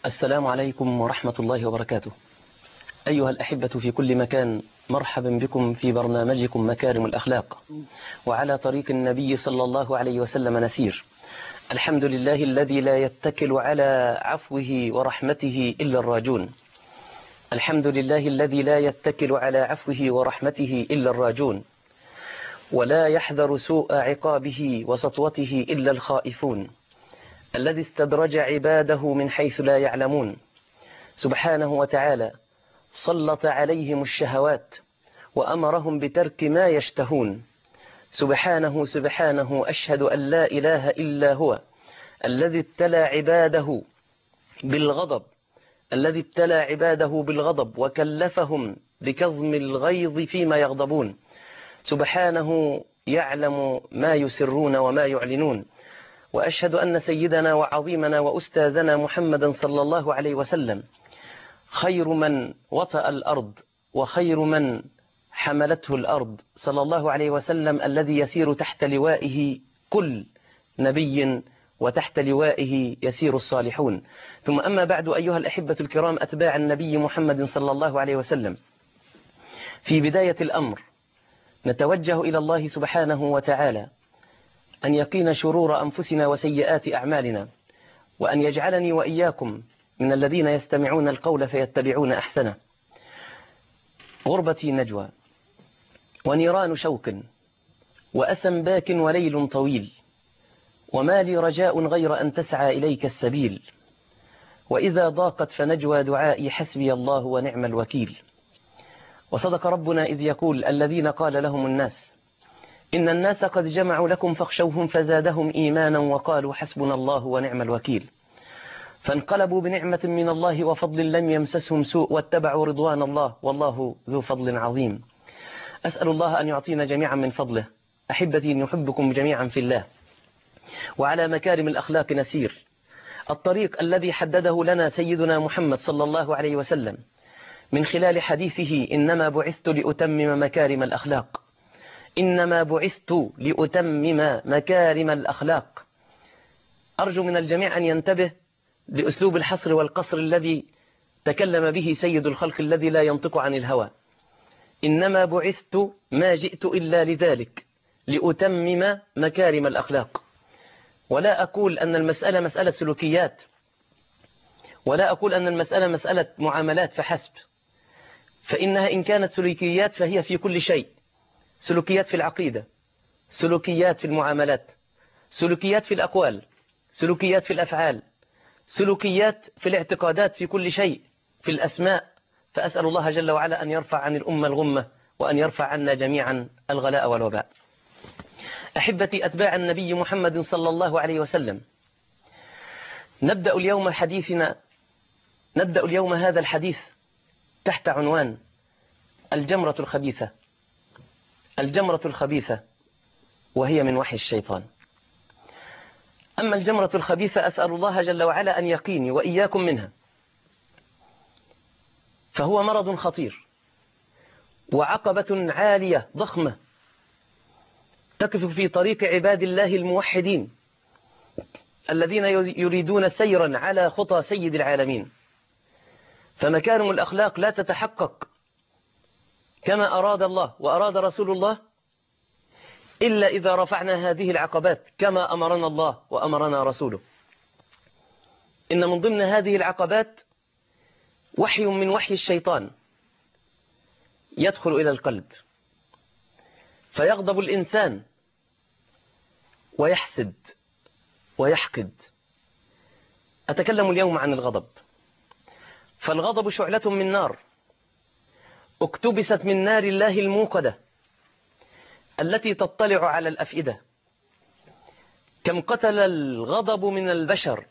السلام عليكم ورحمة الله وبركاته أيها الأحبة في كل مكان مرحبا بكم في برنامجكم مكارم الأخلاق وعلى طريق النبي صلى الله عليه وسلم نسير الحمد لله الذي لا يتكل على عفوه ورحمته إلا الراجون الحمد لله الذي لا يتكل على عفوه ورحمته إلا الراجون ولا يحذر سوء عقابه وسطوته إلا الخائفون الذي استدرج عباده من حيث لا يعلمون سبحانه وتعالى سلط عليهم الشهوات وأمرهم بترك ما يشتهون سبحانه سبحانه أشهد أن لا إله إلا هو الذي ابتلى عباده بالغضب الذي ابتلى عباده بالغضب وكلفهم بكظم الغيظ فيما يغضبون سبحانه يعلم ما يسرون وما يعلنون وأشهد أن سيدنا وعظيمنا وأستاذنا محمدا صلى الله عليه وسلم خير من وطأ الأرض وخير من حملته الأرض صلى الله عليه وسلم الذي يسير تحت لوائه كل نبي وتحت لوائه يسير الصالحون ثم أما بعد أيها الأحبة الكرام أتباع النبي محمد صلى الله عليه وسلم في بداية الأمر نتوجه إلى الله سبحانه وتعالى أن يقين شرور أنفسنا وسيئات أعمالنا وأن يجعلني وإياكم من الذين يستمعون القول فيتبعون أحسنه غربتي نجوى ونيران شوك وأسم باك وليل طويل وما لي رجاء غير أن تسعى إليك السبيل وإذا ضاقت فنجوى دعائي حسبي الله ونعم الوكيل وصدق ربنا إذ يقول الذين قال لهم الناس إن الناس قد جمعوا لكم فاخشوهم فزادهم إيمانا وقالوا حسبنا الله ونعم الوكيل فانقلبوا بنعمة من الله وفضل لم يمسسهم سوء واتبعوا رضوان الله والله ذو فضل عظيم أسأل الله أن يعطينا جميعا من فضله أحبتي أن يحبكم جميعا في الله وعلى مكارم الأخلاق نسير الطريق الذي حدده لنا سيدنا محمد صلى الله عليه وسلم من خلال حديثه إنما بعثت لأتمم مكارم الأخلاق إنما بعثت لأتمم مكارم الأخلاق أرجو من الجميع أن ينتبه لأسلوب الحصر والقصر الذي تكلم به سيد الخلق الذي لا ينطق عن الهوى إنما بعثت ما جئت إلا لذلك لأتمم مكارم الأخلاق ولا أقول أن المسألة مسألة سلوكيات ولا أقول أن المسألة مسألة معاملات فحسب فإنها إن كانت سلوكيات فهي في كل شيء سلوكيات في العقيدة سلوكيات في المعاملات سلوكيات في الأقوال سلوكيات في الأفعال سلوكيات في الاعتقادات في كل شيء في الأسماء فأسأل الله جل وعلا أن يرفع عن الأمة الغمة وأن يرفع عنا جميعا الغلاء والوباء أحبتي أتباع النبي محمد صلى الله عليه وسلم نبدأ اليوم حديثنا نبدأ اليوم هذا الحديث تحت عنوان الجمرة الخبيثة الجمرة الخبيثة وهي من وحي الشيطان أما الجمرة الخبيثة أسأل الله جل وعلا أن يقيني وإياكم منها فهو مرض خطير وعقبة عالية ضخمة تقف في طريق عباد الله الموحدين الذين يريدون سيرا على خطى سيد العالمين فمكارم الأخلاق لا تتحقق كما أراد الله وأراد رسول الله إلا إذا رفعنا هذه العقبات كما أمرنا الله وأمرنا رسوله إن من ضمن هذه العقبات وحي من وحي الشيطان يدخل إلى القلب فيغضب الإنسان ويحسد ويحقد أتكلم اليوم عن الغضب فالغضب شعلة من نار اكتبست من نار الله الموقدة التي تطلع على الأفئدة كم قتل الغضب من البشر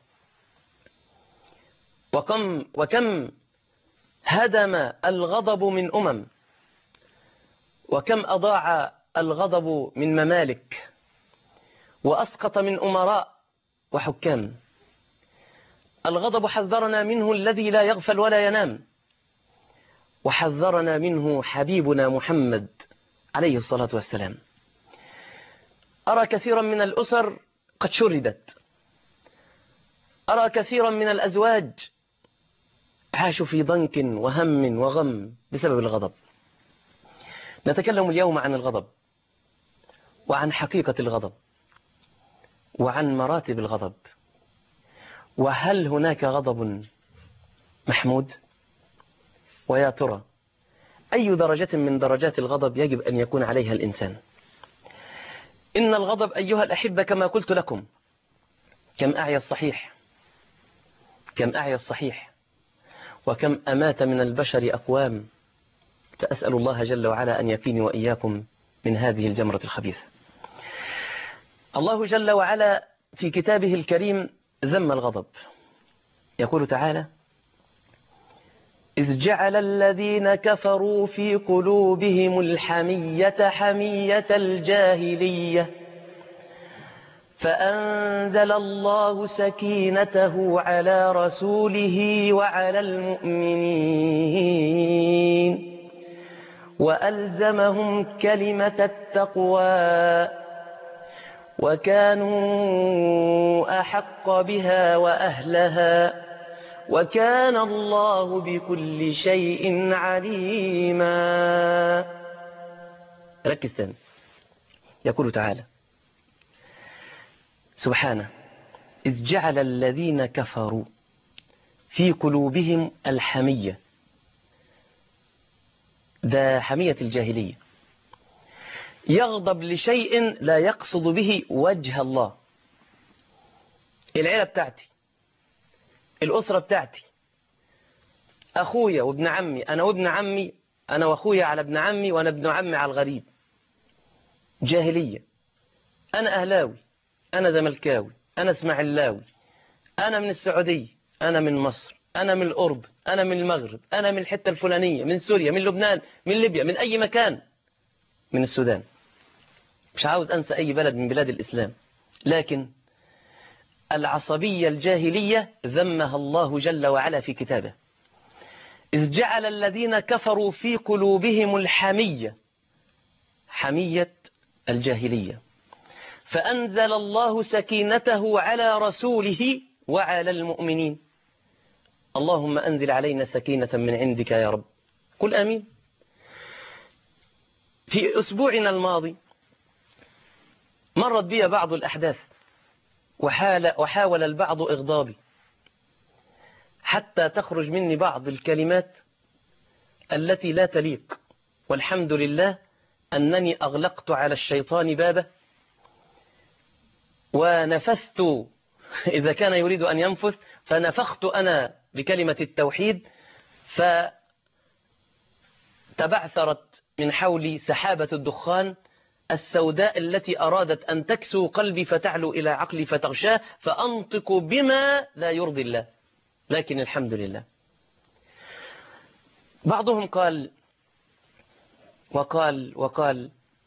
وكم, وكم هدم الغضب من أمم وكم أضاع الغضب من ممالك وأسقط من أمراء وحكام الغضب حذرنا منه الذي لا يغفل ولا ينام وحذرنا منه حبيبنا محمد عليه الصلاة والسلام أرى كثيرا من الأسر قد شردت أرى كثيرا من الأزواج عاشوا في ضنك وهم وغم بسبب الغضب نتكلم اليوم عن الغضب وعن حقيقة الغضب وعن مراتب الغضب وهل هناك غضب محمود ويا ترى أي درجة من درجات الغضب يجب أن يكون عليها الإنسان إن الغضب أيها الأحبة كما قلت لكم كم أعيا الصحيح كم أعيا الصحيح وكم أمات من البشر أقوام فأسأل الله جل وعلا أن يكيني وإياكم من هذه الجمرة الخبيثة الله جل وعلا في كتابه الكريم ذم الغضب يقول تعالى إذ جعل الذين كفروا في قلوبهم الحمية حمية الجاهلية فأنزل الله سكينته على رسوله وعلى المؤمنين وألزمهم كلمة التقوى وكانوا أحق بها وأهلها وكان الله بكل شيء عليما ركز تاني يقول تعالى سبحانه إذ جعل الذين كفروا في قلوبهم الحمية ده حمية الجاهلية يغضب لشيء لا يقصد به وجه الله العيلة بتاعتي الأسرة بتاعتي أخويا وابن عمي أنا وابن عمي أنا وأخويا على ابن عمي وأنا ابن عمي على الغريب جاهلية أنا أهلاوي أنا زملكاوي أنا اسماعيلاوي أنا من السعودية أنا من مصر أنا من الأردن أنا من المغرب أنا من الحتة الفلانية من سوريا من لبنان من ليبيا من أي مكان من السودان مش عاوز أنسى أي بلد من بلاد الإسلام لكن العصبية الجاهلية ذمها الله جل وعلا في كتابه إذ جعل الذين كفروا في قلوبهم الحمية حمية الجاهلية فأنزل الله سكينته على رسوله وعلى المؤمنين اللهم أنزل علينا سكينة من عندك يا رب قل آمين في أسبوعنا الماضي مرت بي بعض الأحداث وحال وحاول البعض إغضابي حتى تخرج مني بعض الكلمات التي لا تليق والحمد لله أنني أغلقت على الشيطان بابه ونفثت إذا كان يريد أن ينفث فنفخت أنا بكلمة التوحيد فتبعثرت من حولي سحابة الدخان السوداء التي أرادت أن تكسو قلبي فتعلو إلى عقلي فتغشاه فأنطق بما لا يرضي الله لكن الحمد لله بعضهم قال وقال وقال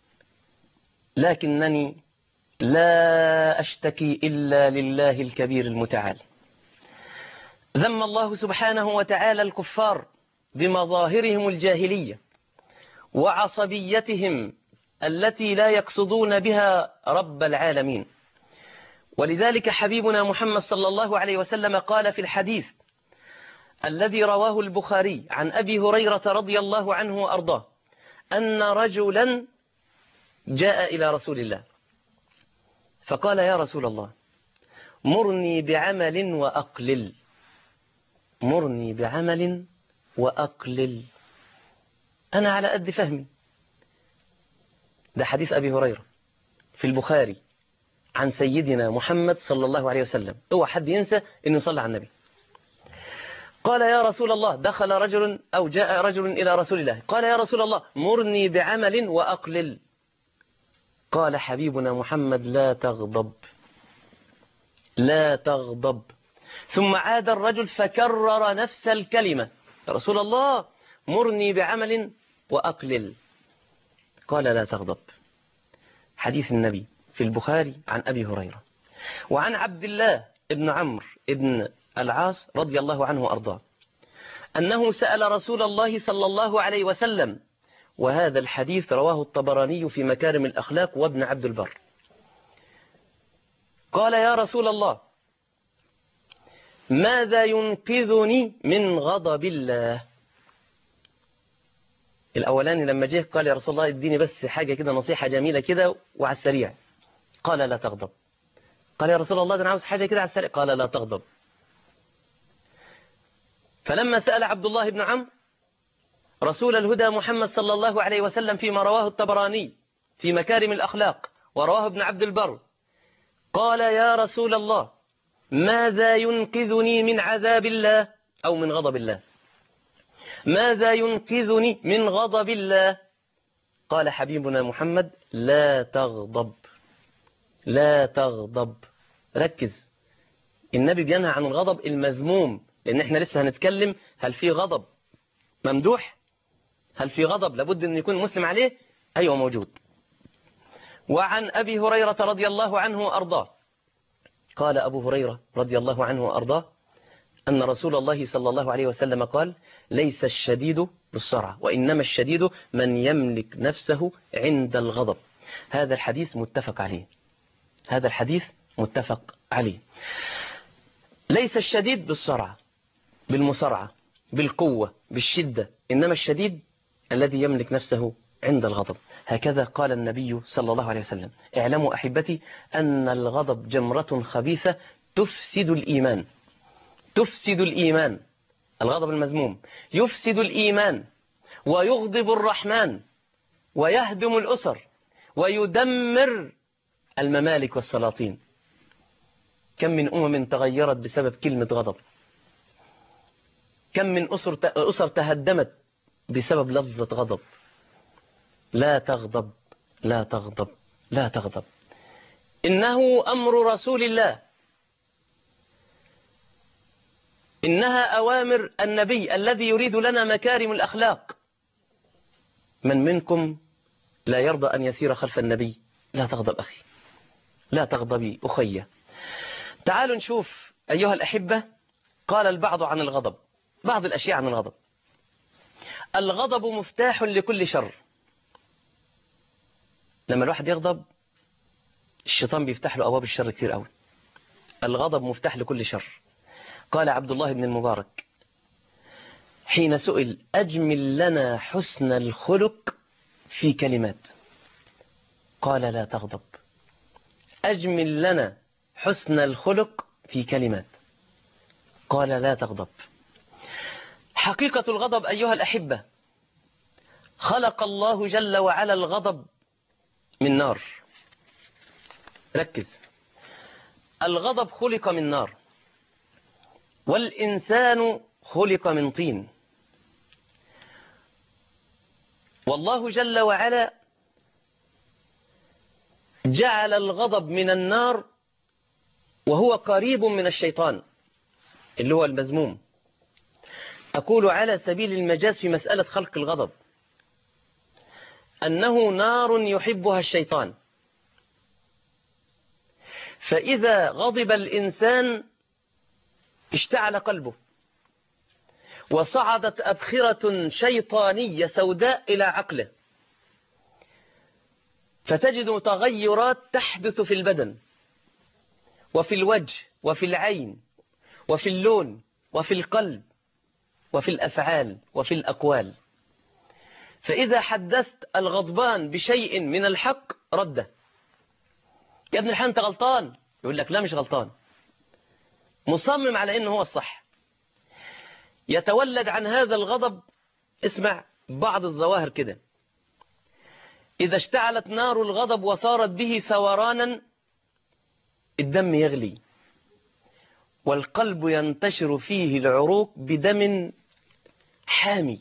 لكنني لا أشتكي إلا لله الكبير المتعال ذم الله سبحانه وتعالى الكفار بمظاهرهم الجاهلية وعصبيتهم التي لا يقصدون بها رب العالمين ولذلك حبيبنا محمد صلى الله عليه وسلم قال في الحديث الذي رواه البخاري عن أبي هريرة رضي الله عنه وأرضاه أن رجلا جاء إلى رسول الله فقال يا رسول الله مرني بعمل وأقلل مرني بعمل وأقلل أنا على قد فهمي ده حديث أبي هريرة في البخاري عن سيدنا محمد صلى الله عليه وسلم هو حد ينسى أنه صلى على النبي قال يا رسول الله دخل رجل أو جاء رجل إلى رسول الله قال يا رسول الله مرني بعمل وأقلل قال حبيبنا محمد لا تغضب لا تغضب ثم عاد الرجل فكرر نفس الكلمة يا رسول الله مرني بعمل وأقلل قال لا تغضب حديث النبي في البخاري عن أبي هريرة وعن عبد الله ابن عمرو ابن العاص رضي الله عنه وأرضاه أنه سأل رسول الله صلى الله عليه وسلم وهذا الحديث رواه الطبراني في مكارم الأخلاق وابن عبد البر قال يا رسول الله ماذا ينقذني من غضب الله الأولاني لما جه قال يا رسول الله اديني بس حاجة كده نصيحة جميلة كده وعلى السريع قال لا تغضب قال يا رسول الله ده أنا عاوز حاجة كده على السريع قال لا تغضب فلما سأل عبد الله بن عمرو رسول الهدى محمد صلى الله عليه وسلم فيما رواه الطبراني في مكارم الأخلاق ورواه ابن عبد البر قال يا رسول الله ماذا ينقذني من عذاب الله أو من غضب الله ماذا ينقذني من غضب الله قال حبيبنا محمد لا تغضب لا تغضب ركز النبي بينهى عن الغضب المذموم لأن احنا لسه هنتكلم هل في غضب ممدوح هل في غضب لابد أن يكون مسلم عليه أيوة موجود وعن أبي هريرة رضي الله عنه وأرضاه قال أبو هريرة رضي الله عنه وأرضاه أن رسول الله صلى الله عليه وسلم قال ليس الشديد بالسرعة وإنما الشديد من يملك نفسه عند الغضب هذا الحديث متفق عليه هذا الحديث متفق عليه ليس الشديد بالسرعة بالمسرعة بالقوة بالشدة إنما الشديد الذي يملك نفسه عند الغضب هكذا قال النبي صلى الله عليه وسلم اعلموا أحبتي أن الغضب جمرة خبيثة تفسد الإيمان تفسد الإيمان الغضب المزموم يفسد الإيمان ويغضب الرحمن ويهدم الأسر ويدمر الممالك والسلاطين كم من أمم تغيرت بسبب كلمة غضب كم من أسر أسر تهدمت بسبب لفظة غضب لا تغضب لا تغضب لا تغضب إنه أمر رسول الله إنها أوامر النبي الذي يريد لنا مكارم الأخلاق من منكم لا يرضى أن يسير خلف النبي لا تغضب أخي لا تغضبي أخي تعالوا نشوف أيها الأحبة قال البعض عن الغضب بعض الأشياء عن الغضب الغضب مفتاح لكل شر لما الواحد يغضب الشيطان بيفتح له أبواب الشر كتير قوي الغضب مفتاح لكل شر قال عبد الله بن المبارك حين سئل أجمل لنا حسن الخلق في كلمات قال لا تغضب أجمل لنا حسن الخلق في كلمات قال لا تغضب حقيقة الغضب أيها الأحبة خلق الله جل وعلا الغضب من نار ركز الغضب خلق من نار والإنسان خلق من طين والله جل وعلا جعل الغضب من النار وهو قريب من الشيطان اللي هو المذموم أقول على سبيل المجاز في مسألة خلق الغضب أنه نار يحبها الشيطان فإذا غضب الإنسان اشتعل قلبه وصعدت أبخرة شيطانية سوداء إلى عقله فتجد تغيرات تحدث في البدن وفي الوجه وفي العين وفي اللون وفي القلب وفي الأفعال وفي الأقوال فإذا حدثت الغضبان بشيء من الحق رده يا ابن الحين أنت غلطان يقول لك لا مش غلطان مصمم على إنه هو الصح يتولد عن هذا الغضب اسمع بعض الظواهر كده إذا اشتعلت نار الغضب وثارت به ثورانا الدم يغلي والقلب ينتشر فيه العروق بدم حامي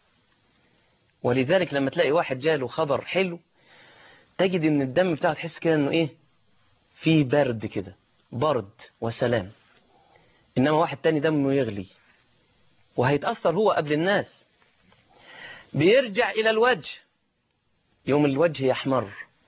ولذلك لما تلاقي واحد جاله خبر حلو تجد ان الدم بتاعه تحس كده انه ايه فيه برد كده برد وسلام انما واحد تاني دمه يغلي وهيتأثر هو قبل الناس بيرجع الى الوجه يوم الوجه يحمر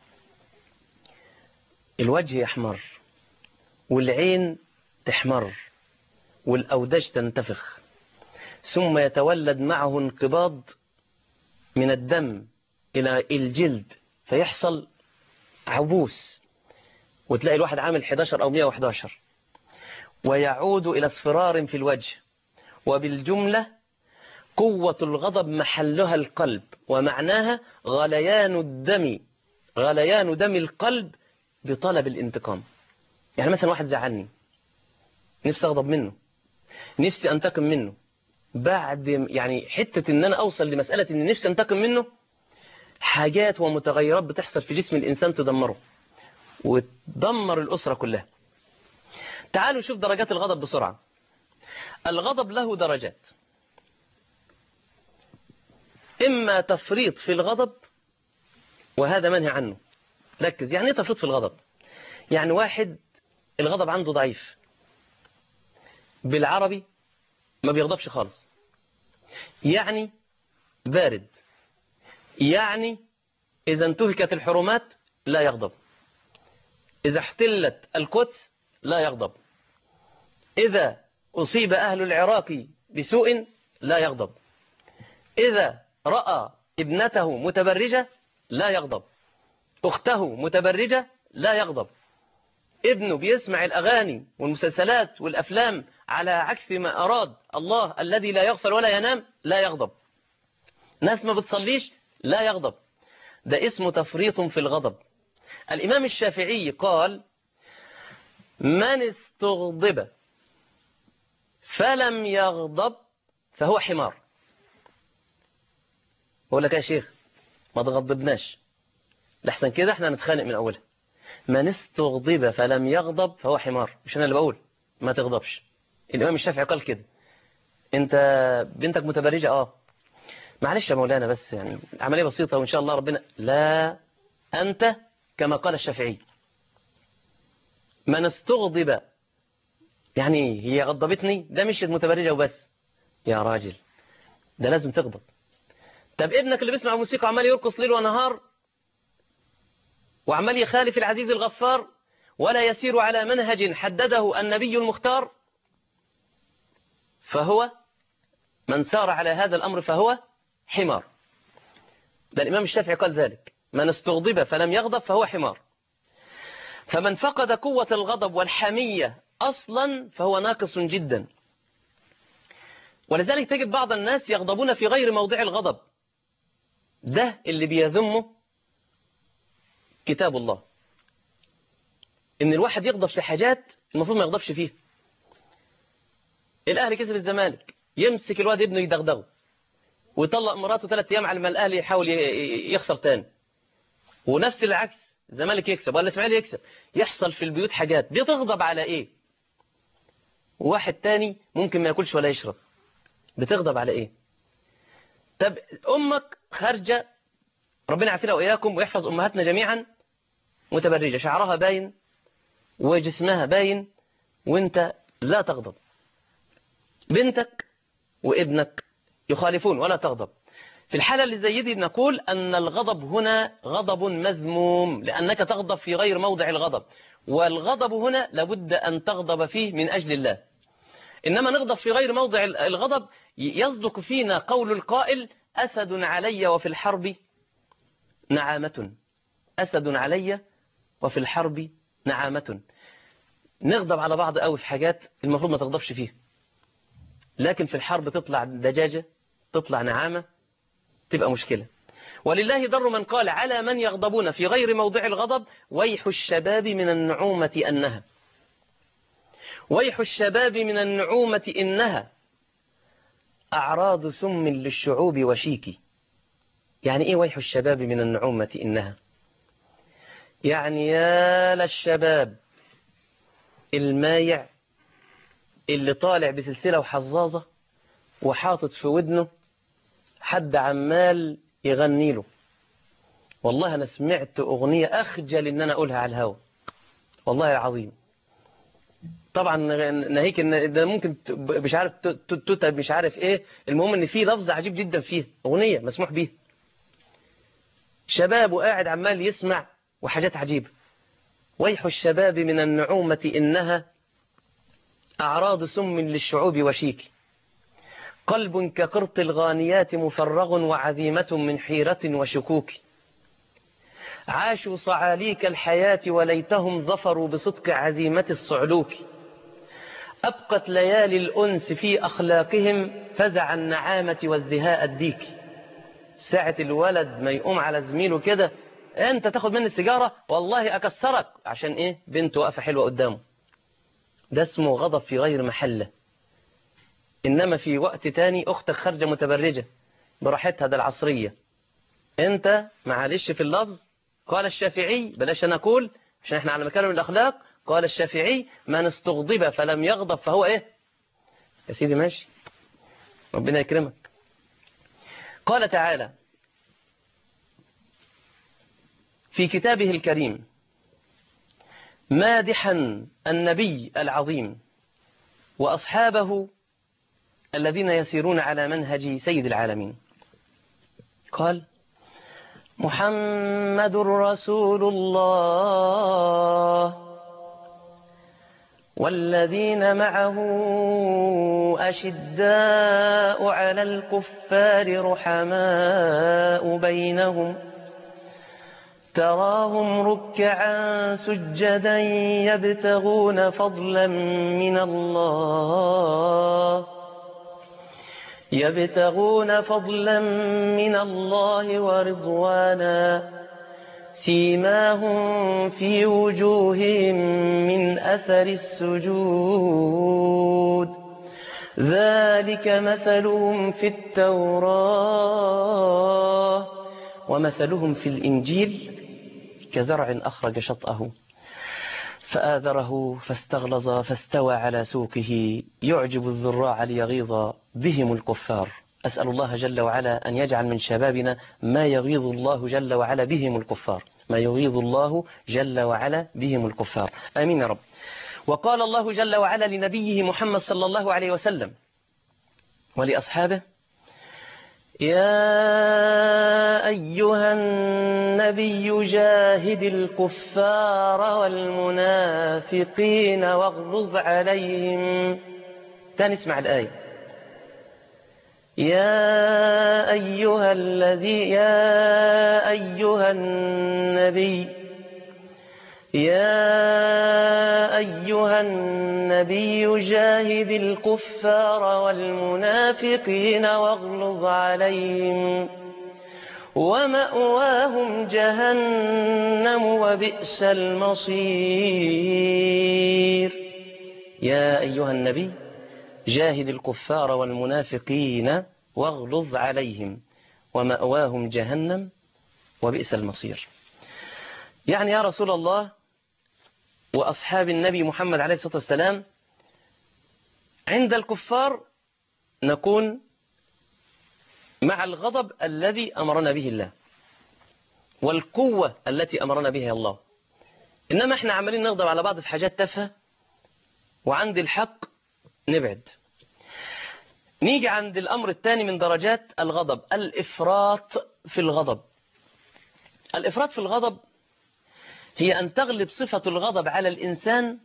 الوجه يحمر والعين تحمر والأوداج تنتفخ ثم يتولد معه انقباض من الدم إلى الجلد فيحصل عبوس وتلاقي الواحد عامل 11 أو 111 ويعود إلى اصفرار في الوجه وبالجملة قوة الغضب محلها القلب ومعناها غليان الدم غليان دم القلب بطلب الانتقام يعني مثلا واحد زعلني نفسي أغضب منه نفسي أنتقم منه بعد يعني حتة ان انا اوصل لمسألة ان نفسي انتقم منه حاجات ومتغيرات بتحصل في جسم الانسان تدمره وتدمر الاسرة كلها تعالوا نشوف درجات الغضب بسرعة الغضب له درجات اما تفريط في الغضب وهذا منهي عنه ركز يعني ايه تفريط في الغضب يعني واحد الغضب عنده ضعيف بالعربي ما بيغضبش خالص يعني بارد يعني إذا انتهكت الحرمات لا يغضب إذا احتلت القدس لا يغضب إذا أصيب أهل العراق بسوء لا يغضب إذا رأى ابنته متبرجة لا يغضب أخته متبرجة لا يغضب ابنه بيسمع الأغاني والمسلسلات والأفلام على عكس ما أراد الله الذي لا يغفل ولا ينام لا يغضب ناس ما بتصليش لا يغضب ده اسمه تفريط في الغضب الإمام الشافعي قال من استغضب فلم يغضب فهو حمار بقول لك يا شيخ ما تغضبناش لحسن كده احنا نتخانق من أولها من استغضب فلم يغضب فهو حمار مش أنا اللي بقول ما تغضبش الإمام الشافعي قال كده أنت بنتك متبرجة آه معلش يا مولانا بس يعني عملية بسيطة وإن شاء الله ربنا لا أنت كما قال الشافعي من استغضب يعني هي غضبتني ده مش متبرجة وبس يا راجل ده لازم تغضب طب ابنك اللي بيسمع موسيقى عمال يرقص ليل ونهار وعمال يخالف العزيز الغفار ولا يسير على منهج حدده النبي المختار فهو من سار على هذا الأمر فهو حمار ده الإمام الشافعي قال ذلك من استغضب فلم يغضب فهو حمار فمن فقد قوة الغضب والحمية أصلا فهو ناقص جدا ولذلك تجد بعض الناس يغضبون في غير موضع الغضب ده اللي بيذمه كتاب الله ان الواحد يغضب في حاجات المفروض ما يغضبش فيها الاهلي كسب الزمالك يمسك الواد ابنه يدغدغه ويطلق مراته ثلاث ايام على ما الاهلي يحاول يخسر تاني ونفس العكس الزمالك يكسب ولا الاسماعيلي يكسب يحصل في البيوت حاجات دي تغضب على ايه وواحد تاني ممكن ما ياكلش ولا يشرب بتغضب على ايه طب امك خارجه ربنا يعافينا واياكم ويحفظ امهاتنا جميعا متبرجه شعرها باين وجسمها باين وانت لا تغضب بنتك وابنك يخالفون ولا تغضب في الحالة اللي زي دي نقول أن الغضب هنا غضب مذموم لأنك تغضب في غير موضع الغضب والغضب هنا لابد أن تغضب فيه من أجل الله إنما نغضب في غير موضع الغضب يصدق فينا قول القائل أسد علي وفي الحرب نعامة أسد علي وفي الحرب نعامة نغضب على بعض قوي في حاجات المفروض ما تغضبش فيها لكن في الحرب تطلع دجاجة تطلع نعامة تبقى مشكلة ولله در من قال على من يغضبون في غير موضع الغضب ويح الشباب من النعومة أنها ويح الشباب من النعومة إنها أعراض سم للشعوب وشيك يعني إيه ويح الشباب من النعومة إنها يعني يا للشباب المايع اللي طالع بسلسلة وحظاظة وحاطط في ودنه حد عمال يغني له والله أنا سمعت أغنية أخجل إن أنا أقولها على الهوا والله العظيم طبعا ناهيك ان ده ممكن مش عارف تتب مش عارف ايه المهم ان في لفظ عجيب جدا فيه اغنيه مسموح بيها شباب وقاعد عمال يسمع وحاجات عجيبه ويح الشباب من النعومه انها اعراض سم للشعوب وشيك قلب كقرط الغانيات مفرغ وعذيمه من حيره وشكوك عاشوا صعاليك الحياة وليتهم ظفروا بصدق عزيمة الصعلوك أبقت ليالي الأنس في أخلاقهم فزع النعامة وازدهاء الديك ساعة الولد ما يقوم على زميله كده انت تاخد مني السيجارة والله أكسرك عشان ايه بنت واقفة حلوة قدامه ده اسمه غضب في غير محله إنما في وقت تاني أختك خارجة متبرجة براحتها ده العصرية أنت معلش في اللفظ قال الشافعي بلاش أنا أقول عشان احنا على مكان الأخلاق قال الشافعي من استغضب فلم يغضب فهو إيه يا سيدي ماشي ربنا يكرمك قال تعالى في كتابه الكريم مادحا النبي العظيم وأصحابه الذين يسيرون على منهج سيد العالمين قال محمد رسول الله والذين معه أشداء على الكفار رحماء بينهم تراهم ركعا سجدا يبتغون فضلا من الله يبتغون فضلا من الله ورضوانا سيماهم في وجوههم من أثر السجود ذلك مثلهم في التوراة ومثلهم في الإنجيل كزرع أخرج شطأه فآذره فاستغلظ فاستوى على سوقه يعجب الذراع ليغيظ بهم الكفار أسأل الله جل وعلا أن يجعل من شبابنا ما يغيظ الله جل وعلا بهم الكفار ما يغيظ الله جل وعلا بهم الكفار آمين يا رب وقال الله جل وعلا لنبيه محمد صلى الله عليه وسلم ولأصحابه يا أيها النبي جاهد الكفار والمنافقين واغلظ عليهم تاني اسمع الآية يا أيها الذي يا أيها النبي يا أيها النبي جاهد الكفار والمنافقين واغلظ عليهم ومأواهم جهنم وبئس المصير يا أيها النبي جاهد الكفار والمنافقين واغلظ عليهم ومأواهم جهنم وبئس المصير يعني يا رسول الله وأصحاب النبي محمد عليه الصلاة والسلام عند الكفار نكون مع الغضب الذي أمرنا به الله والقوة التي أمرنا بها الله إنما إحنا عمالين نغضب على بعض في حاجات تافهة وعند الحق نبعد نيجي عند الأمر الثاني من درجات الغضب الإفراط في الغضب الإفراط في الغضب هي أن تغلب صفة الغضب على الإنسان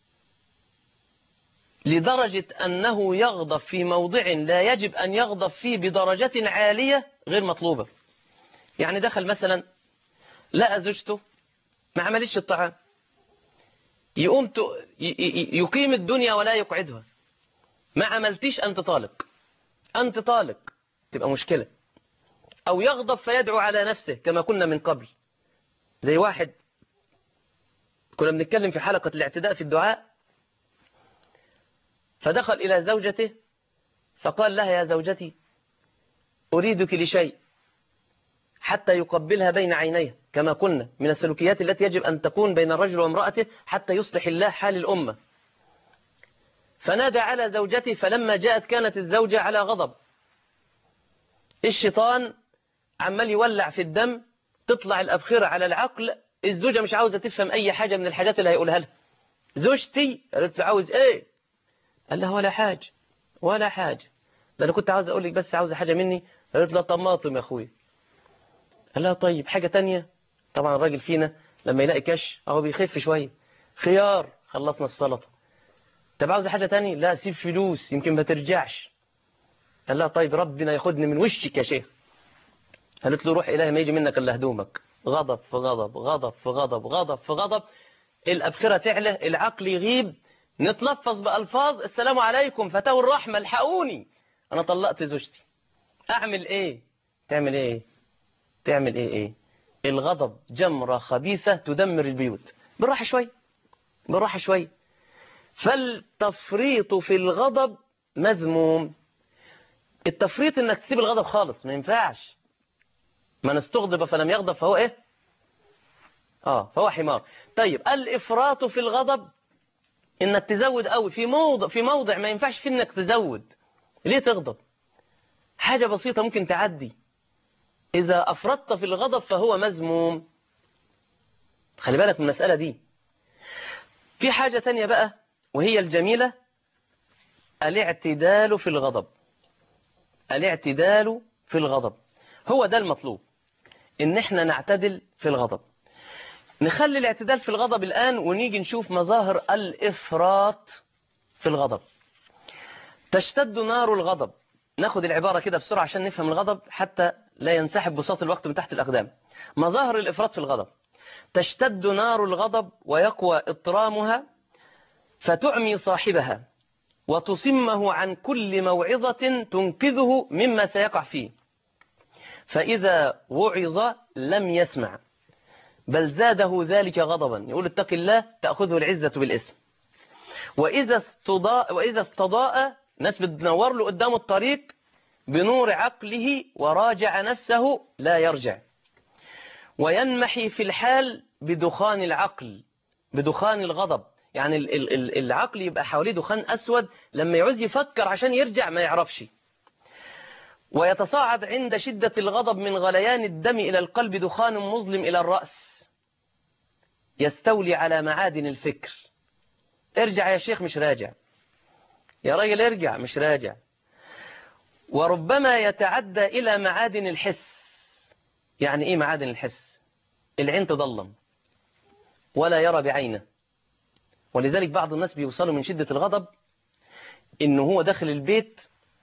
لدرجة أنه يغضب في موضع لا يجب أن يغضب فيه بدرجة عالية غير مطلوبة يعني دخل مثلا لقى زوجته ما عملتش الطعام يقوم يقيم الدنيا ولا يقعدها ما عملتيش أنت طالق أنت طالق تبقى مشكلة أو يغضب فيدعو على نفسه كما كنا من قبل زي واحد كنا بنتكلم في حلقة الاعتداء في الدعاء فدخل إلى زوجته فقال لها يا زوجتي أريدك لشيء حتى يقبلها بين عينيها كما قلنا من السلوكيات التي يجب أن تكون بين الرجل وامرأته حتى يصلح الله حال الأمة فنادى على زوجته فلما جاءت كانت الزوجة على غضب الشيطان عمال يولع في الدم تطلع الأبخرة على العقل الزوجة مش عاوزة تفهم أي حاجة من الحاجات اللي هيقولها لها زوجتي قالت له عاوز ايه قال لها ولا حاجة ولا حاجة ده أنا كنت عاوز أقول لك بس عاوزة حاجة مني قالت له طماطم يا أخوي قال لها طيب حاجة تانية طبعا الراجل فينا لما يلاقي كاش أهو بيخف شوية خيار خلصنا السلطة طب عاوزة حاجة تانية لا سيب فلوس يمكن ما ترجعش قال لها طيب ربنا ياخدني من وشك يا شيخ قالت له روح إلهي ما يجي منك إلا هدومك غضب في غضب غضب في غضب غضب في غضب الأبخرة تعلى العقل يغيب نتلفظ بألفاظ السلام عليكم فتاو الرحمة الحقوني أنا طلقت زوجتي أعمل إيه تعمل إيه تعمل إيه إيه الغضب جمرة خبيثة تدمر البيوت بالراحة شوي بالراحة شوي فالتفريط في الغضب مذموم التفريط انك تسيب الغضب خالص ما ينفعش من استغضب فلم يغضب فهو ايه اه فهو حمار طيب الافراط في الغضب انك تزود قوي في موضع في موضع ما ينفعش فيه انك تزود ليه تغضب حاجة بسيطة ممكن تعدي اذا افرطت في الغضب فهو مذموم خلي بالك من المسألة دي في حاجة تانية بقى وهي الجميلة الاعتدال في الغضب الاعتدال في الغضب هو ده المطلوب ان احنا نعتدل في الغضب نخلي الاعتدال في الغضب الآن ونيجي نشوف مظاهر الإفراط في الغضب تشتد نار الغضب ناخد العبارة كده بسرعة عشان نفهم الغضب حتى لا ينسحب بساط الوقت من تحت الأقدام مظاهر الإفراط في الغضب تشتد نار الغضب ويقوى إطرامها فتعمي صاحبها وتصمه عن كل موعظة تنقذه مما سيقع فيه فإذا وعظ لم يسمع بل زاده ذلك غضبا يقول اتق الله تأخذه العزة بالاسم وإذا استضاء, وإذا استضاء ناس بتنور له قدام الطريق بنور عقله وراجع نفسه لا يرجع وينمحي في الحال بدخان العقل بدخان الغضب يعني العقل يبقى حواليه دخان أسود لما يعوز يفكر عشان يرجع ما يعرفش ويتصاعد عند شدة الغضب من غليان الدم إلى القلب دخان مظلم إلى الرأس يستولي على معادن الفكر ارجع يا شيخ مش راجع يا راجل ارجع مش راجع وربما يتعدى إلى معادن الحس يعني إيه معادن الحس العين تضلم ولا يرى بعينه ولذلك بعض الناس بيوصلوا من شدة الغضب إنه هو داخل البيت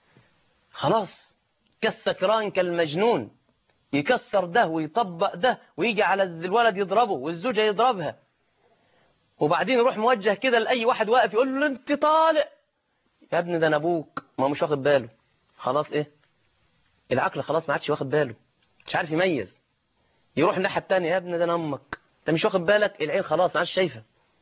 خلاص كالسكران كالمجنون يكسر ده ويطبق ده ويجي على الولد يضربه والزوجة يضربها وبعدين يروح موجه كده لأي واحد واقف يقول له انت طالق يا ابني ده انا ابوك ما مش واخد باله خلاص ايه العقل خلاص ما عادش واخد باله مش عارف يميز يروح الناحية التانية يا ابني ده انا امك انت مش واخد بالك العين خلاص ما عادش شايفه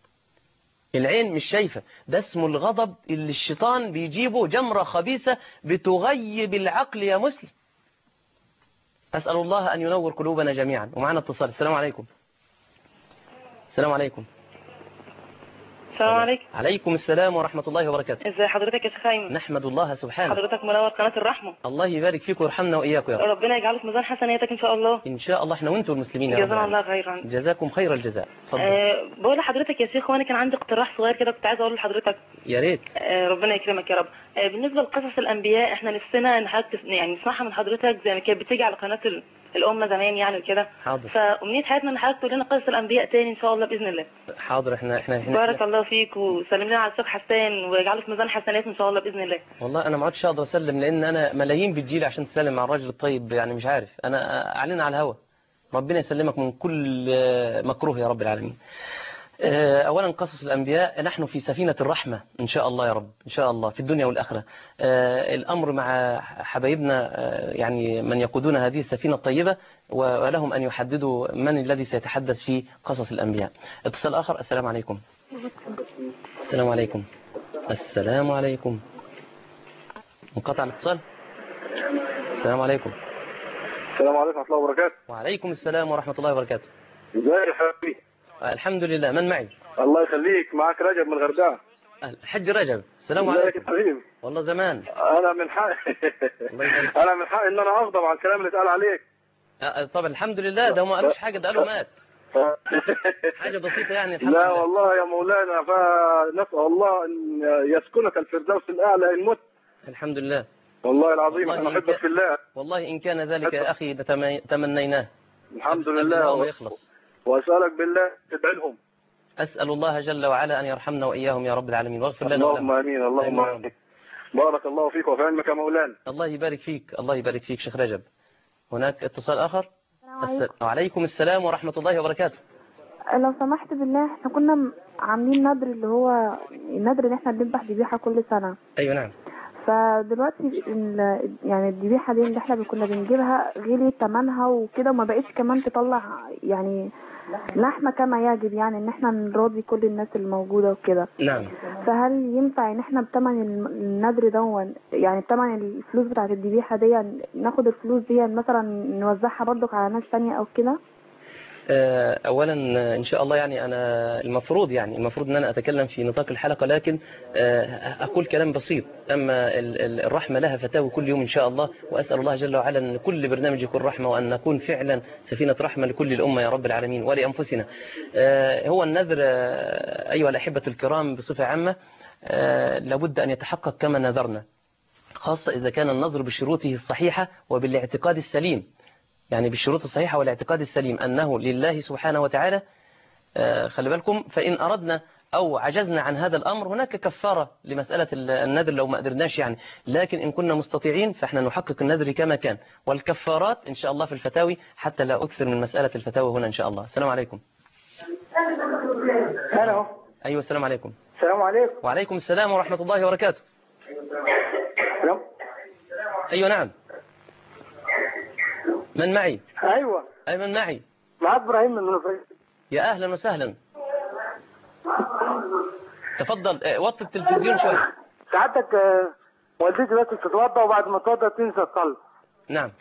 العين مش شايفة ده اسمه الغضب اللي الشيطان بيجيبه جمرة خبيثة بتغيب العقل يا مسلم أسأل الله أن ينور قلوبنا جميعا ومعنا اتصال السلام عليكم السلام عليكم السلام عليكم عليكم السلام ورحمة الله وبركاته ازي حضرتك يا شيخ ايمن نحمد الله سبحانه حضرتك منور قناة الرحمة الله يبارك فيك ويرحمنا وإياكم يا رب ربنا يجعله في ميزان حسناتك ان شاء الله إن شاء الله احنا وانتم المسلمين يا رب جزانا الله العالمين. خيرا جزاكم خير الجزاء اتفضل أه بقول لحضرتك يا شيخ وانا كان عندي اقتراح صغير كده كنت عايز اقول لحضرتك يا ريت أه ربنا يكرمك يا رب أه بالنسبه لقصص الانبياء احنا نفسنا ان حضرتك تس- يعني نسمعها من حضرتك زي ما كانت بتيجي على قناه ال- الامه زمان يعني وكده حاضر فامنيه حياتنا ان حضرتك تقول لنا قصص الانبياء تاني ان شاء الله باذن الله حاضر احنا احنا, احنا بارك الله فيك وسلم لنا على الشيخ حسان ويجعله في ميزان حسنات ان شاء الله باذن الله والله انا ما عادش اقدر اسلم لان انا ملايين بتجيلي عشان تسلم مع الراجل الطيب يعني مش عارف انا اعلن على الهوا ربنا يسلمك من كل آه، مكروه يا رب العالمين آه، اولا قصص الانبياء نحن في سفينه الرحمه ان شاء الله يا رب ان شاء الله في الدنيا والاخره آه، الامر مع حبايبنا آه، يعني من يقودون هذه السفينه الطيبه ولهم ان يحددوا من الذي سيتحدث في قصص الانبياء اتصال اخر السلام عليكم السلام عليكم السلام عليكم انقطع الاتصال السلام عليكم السلام عليكم ورحمة الله وبركاته وعليكم السلام ورحمة الله وبركاته ازيك يا حبيبي الحمد لله من معي الله يخليك معك رجب من الغردقة الحج رجب السلام ازيك عليكم يا حبيبي والله زمان انا من حق الله يبارك. انا من حق ان انا اغضب على الكلام اللي اتقال عليك آه، طب الحمد لله ده ما قالوش حاجة ده قالوا مات حاجة بسيطة يعني الحمد لا لله والله يا مولانا فنسأل الله ان يسكنك الفردوس الاعلى ان مت الحمد لله والله العظيم والله انا إن احبك كان- في الله والله إن كان ذلك يا أخي لتمي- تمنيناه الحمد قبل لله اليوم يخلص واسالك بالله تدعي لهم أسأل الله جل وعلا أن يرحمنا وإياهم يا رب العالمين واغفر لنا اللهم ولهم امين اللهم آمين. امين بارك الله فيك وفي علمك يا مولانا الله يبارك فيك الله يبارك فيك شيخ رجب هناك اتصال آخر السلام عليكم الس- وعليكم السلام ورحمة الله وبركاته لو سمحت بالله احنا كنا م- عاملين نذر اللي هو النذر اللي احنا بنذبح ذبيحه كل سنه ايوه نعم فدلوقتي ال- يعني الذبيحه دي اللي احنا كنا بنجيبها غلي ثمنها وكده وما بقتش كمان تطلع يعني لحمه كما يجب يعني ان احنا نراضي كل الناس الموجوده وكده نعم فهل ينفع ان احنا بتمن الم- النذر دون يعني بتمن الفلوس بتاعت الذبيحه دي ناخد الفلوس دي مثلا نوزعها برضك على ناس تانية او كده آه، اولا آه، ان شاء الله يعني انا المفروض يعني المفروض ان انا اتكلم في نطاق الحلقه لكن آه، اقول كلام بسيط اما ال- ال- الرحمه لها فتاوي كل يوم ان شاء الله واسال الله جل وعلا ان كل برنامج يكون رحمه وان نكون فعلا سفينه رحمه لكل الامه يا رب العالمين ولانفسنا آه، هو النذر آه، ايها الاحبه الكرام بصفه عامه آه، لابد ان يتحقق كما نذرنا خاصه اذا كان النذر بشروطه الصحيحه وبالاعتقاد السليم يعني بالشروط الصحيحة والاعتقاد السليم أنه لله سبحانه وتعالى آه، خلي بالكم فإن أردنا أو عجزنا عن هذا الأمر هناك كفارة لمسألة ال- النذر لو ما قدرناش يعني لكن إن كنا مستطيعين فإحنا نحقق النذر كما كان والكفارات إن شاء الله في الفتاوي حتى لا أكثر من مسألة الفتاوي هنا إن شاء الله السلام عليكم الو أيوة السلام عليكم السلام عليكم وعليكم السلام ورحمة الله وبركاته الو أيوة نعم من معي ايوه أي من معي معاك ابراهيم من منوفيه يا أهلا وسهلا تفضل آه، وطي التلفزيون شوي سعادتك آه، والدتي بس تتوضا وبعد ما تتوضا تنسى تصلي نعم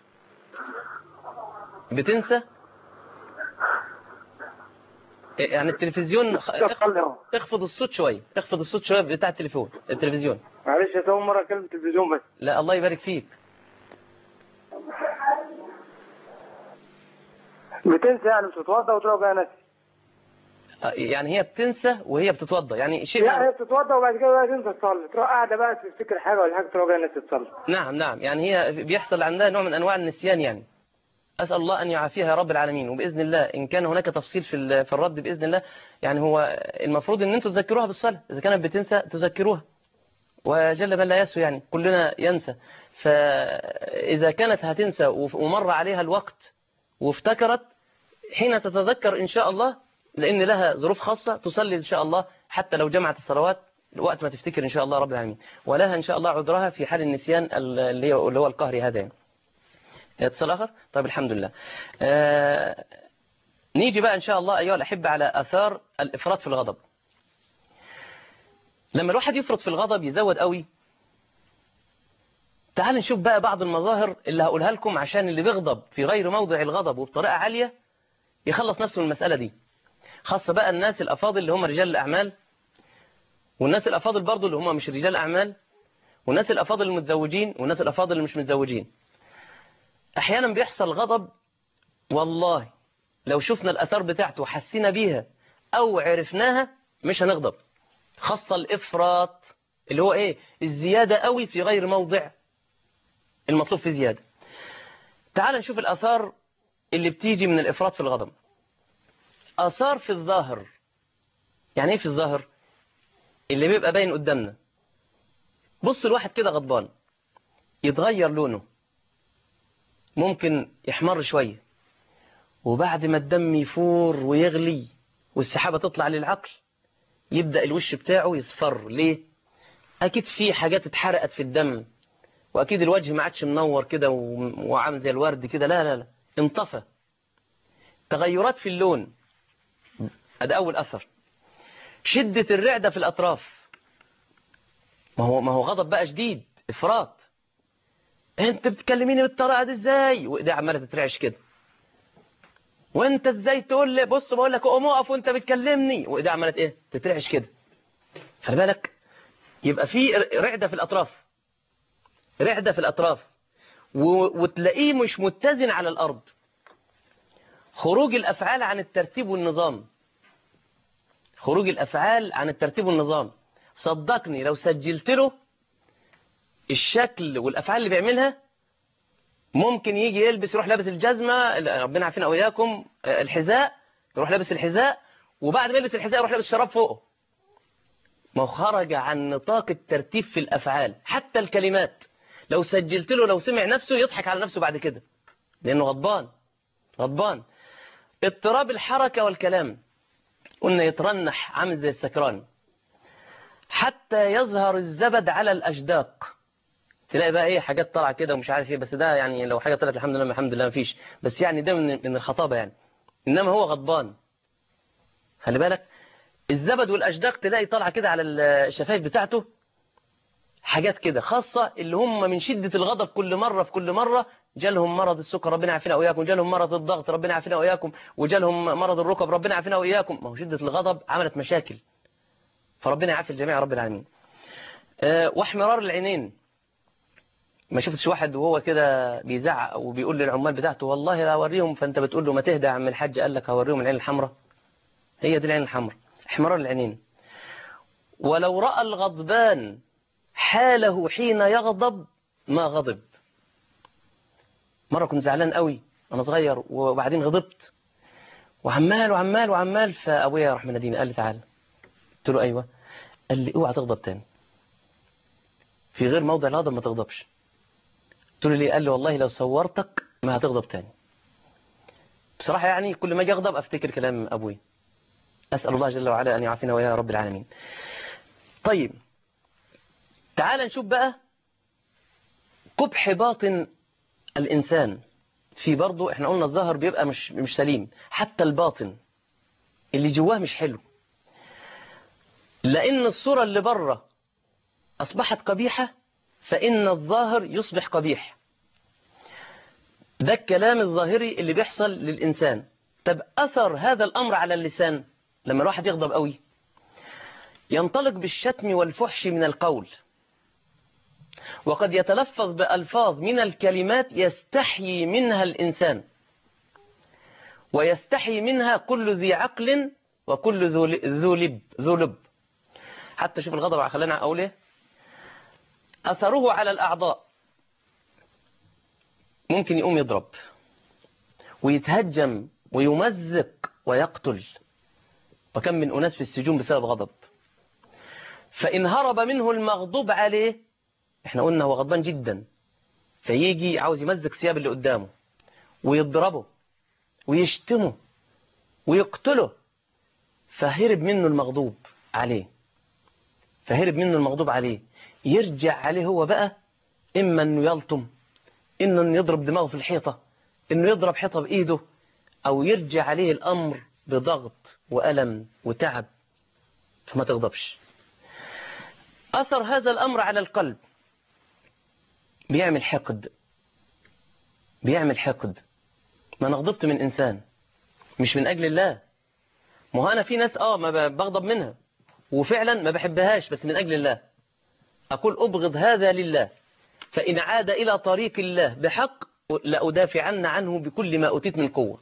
بتنسى إيه، يعني التلفزيون خ- تصلي اهو اخفض الصوت شوي اخفض الصوت شوي بتاع التليفون التلفزيون معلش يا اول مره اكلم التلفزيون بس لا الله يبارك فيك بتنسى يعني مش تتوضا وتروح بقى ناسي آه، يعني هي بتنسى وهي بتتوضا يعني شيء لا هي بتتوضا وبعد كده بقى تنسى تصلي تروح قاعده بقى تفتكر حاجه ولا حاجه تروح بقى ناسي تصلي نعم نعم يعني هي بيحصل عندها نوع من انواع النسيان يعني اسال الله ان يعافيها يا رب العالمين وباذن الله ان كان هناك تفصيل في ال- في الرد باذن الله يعني هو المفروض ان انتم تذكروها بالصلاه اذا كانت بتنسى تذكروها وجل من لا يسهو يعني كلنا ينسى فاذا كانت هتنسى وف- ومر عليها الوقت وافتكرت حين تتذكر ان شاء الله لان لها ظروف خاصه تصلي ان شاء الله حتى لو جمعت الصلوات وقت ما تفتكر ان شاء الله رب العالمين ولها ان شاء الله عذرها في حال النسيان اللي هو اللي هو القهري هذا يعني. اتصال اخر طيب الحمد لله آه نيجي بقى ان شاء الله ايها الاحبه على اثار الافراط في الغضب لما الواحد يفرط في الغضب يزود قوي تعال نشوف بقى بعض المظاهر اللي هقولها لكم عشان اللي بيغضب في غير موضع الغضب وبطريقه عاليه يخلص نفسه من المساله دي خاصه بقى الناس الافاضل اللي هم رجال الاعمال والناس الافاضل برضو اللي هم مش رجال اعمال والناس الافاضل المتزوجين والناس الافاضل اللي مش متزوجين احيانا بيحصل غضب والله لو شفنا الاثار بتاعته وحسينا بيها او عرفناها مش هنغضب خاصة الافراط اللي هو ايه الزيادة قوي في غير موضع المطلوب في زيادة تعال نشوف الاثار اللي بتيجي من الافراط في الغضب اثار في الظاهر يعني ايه في الظاهر اللي بيبقى باين قدامنا بص الواحد كده غضبان يتغير لونه ممكن يحمر شوية وبعد ما الدم يفور ويغلي والسحابة تطلع للعقل يبدأ الوش بتاعه يصفر ليه؟ أكيد في حاجات اتحرقت في الدم وأكيد الوجه ما عادش منور كده و- وعامل زي الورد كده لا لا لا انطفى تغيرات في اللون هذا أول أثر شدة الرعدة في الأطراف ما هو ما هو غضب بقى شديد إفراط انت بتكلميني بالطريقه دي ازاي وايديه عماله تترعش كده وانت ازاي تقول لي بص بقول لك قوم اقف وانت بتكلمني وايديه عماله ايه تترعش كده خلي بالك يبقى في رعده في الاطراف رعده في الاطراف و... وتلاقيه مش متزن على الارض خروج الافعال عن الترتيب والنظام خروج الافعال عن الترتيب والنظام صدقني لو سجلت له الشكل والافعال اللي بيعملها ممكن يجي يلبس يروح لابس الجزمه ربنا عافينا واياكم الحذاء يروح لابس الحذاء وبعد ما يلبس الحذاء يروح لابس شراب فوقه ما هو خرج عن نطاق الترتيب في الافعال حتى الكلمات لو سجلت له لو سمع نفسه يضحك على نفسه بعد كده لانه غضبان غضبان اضطراب الحركه والكلام قلنا يترنح عامل زي السكران حتى يظهر الزبد على الأشداق تلاقي بقى ايه حاجات طالعه كده ومش عارف ايه بس ده يعني لو حاجه طلعت الحمد لله الحمد لله مفيش بس يعني ده من من الخطابه يعني انما هو غضبان خلي بالك الزبد والاشداق تلاقي طالعه كده على الشفايف بتاعته حاجات كده خاصة اللي هم من شدة الغضب كل مرة في كل مرة جالهم مرض السكر ربنا يعافينا وإياكم جالهم مرض الضغط ربنا يعافينا وإياكم وجالهم مرض الركب ربنا يعافينا وإياكم ما هو شدة الغضب عملت مشاكل فربنا يعافي الجميع يا رب العالمين أه واحمرار العينين ما شفتش واحد وهو كده بيزعق وبيقول للعمال بتاعته والله لا اوريهم فانت بتقول له ما تهدى يا عم الحاج قال لك هوريهم العين الحمراء هي دي العين الحمراء احمرار العينين ولو راى الغضبان حاله حين يغضب ما غضب مرة كنت زعلان قوي أنا صغير وبعدين غضبت وعمال وعمال وعمال فأبويا راح مناديني قال لي تعالى قلت له أيوة قال لي اوعى تغضب تاني في غير موضع الغضب ما تغضبش قلت له ليه قال لي والله لو صورتك ما هتغضب تاني بصراحة يعني كل ما اجي أغضب أفتكر كلام أبوي أسأل الله جل وعلا أن يعافينا ويا رب العالمين طيب تعال نشوف بقى قبح باطن الإنسان في برضه احنا قلنا الظاهر بيبقى مش مش سليم حتى الباطن اللي جواه مش حلو لأن الصورة اللي بره أصبحت قبيحة فإن الظاهر يصبح قبيح ده الكلام الظاهري اللي بيحصل للإنسان طب أثر هذا الأمر على اللسان لما الواحد يغضب قوي ينطلق بالشتم والفحش من القول وقد يتلفظ بألفاظ من الكلمات يستحيي منها الإنسان ويستحي منها كل ذي عقل وكل ذو لب ذو لب حتى شوف الغضب خلينا أقوله أثره على الأعضاء ممكن يقوم يضرب ويتهجم ويمزق ويقتل وكم من أناس في السجون بسبب غضب فإن هرب منه المغضوب عليه احنا قلنا هو غضبان جدا فيجي عاوز يمزق ثياب اللي قدامه ويضربه ويشتمه ويقتله فهرب منه المغضوب عليه فهرب منه المغضوب عليه يرجع عليه هو بقى إما أنه يلطم إما أنه يضرب دماغه في الحيطة إنه يضرب حيطة بإيده أو يرجع عليه الأمر بضغط وألم وتعب فما تغضبش أثر هذا الأمر على القلب بيعمل حقد بيعمل حقد ما أنا غضبت من إنسان مش من أجل الله ما هو أنا في ناس آه ما بغضب منها وفعلا ما بحبهاش بس من أجل الله أقول أبغض هذا لله فإن عاد إلى طريق الله بحق لأدافعن عنه بكل ما أتيت من قوة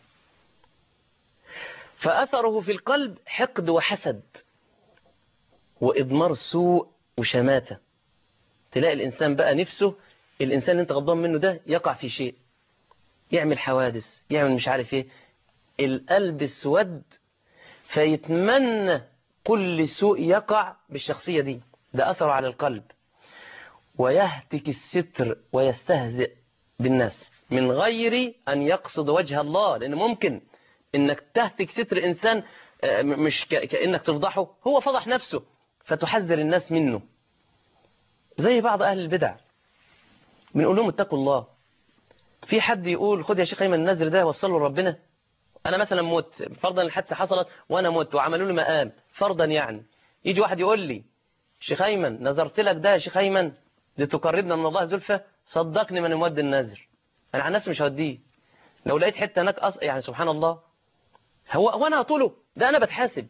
فأثره في القلب حقد وحسد وإضمار سوء وشماتة تلاقي الإنسان بقى نفسه الإنسان اللي أنت غضبان منه ده يقع في شيء يعمل حوادث يعمل مش عارف إيه القلب اسود فيتمنى كل سوء يقع بالشخصية دي ده أثر على القلب ويهتك الستر ويستهزئ بالناس من غير أن يقصد وجه الله لأن ممكن إنك تهتك ستر إنسان مش كأنك تفضحه هو فضح نفسه فتحذر الناس منه زي بعض أهل البدع بنقول لهم اتقوا الله في حد يقول خد يا شيخ ايمن النذر ده وصله لربنا انا مثلا موت فرضا الحادثه حصلت وانا موت وعملوا لي مقام فرضا يعني يجي واحد يقول لي شيخ ايمن نذرت لك ده يا شيخ ايمن لتقربنا من الله زلفى صدقني من مود النذر انا عن نفسي مش هوديه لو لقيت حته هناك أص... يعني سبحان الله هو هو انا هطوله ده انا بتحاسب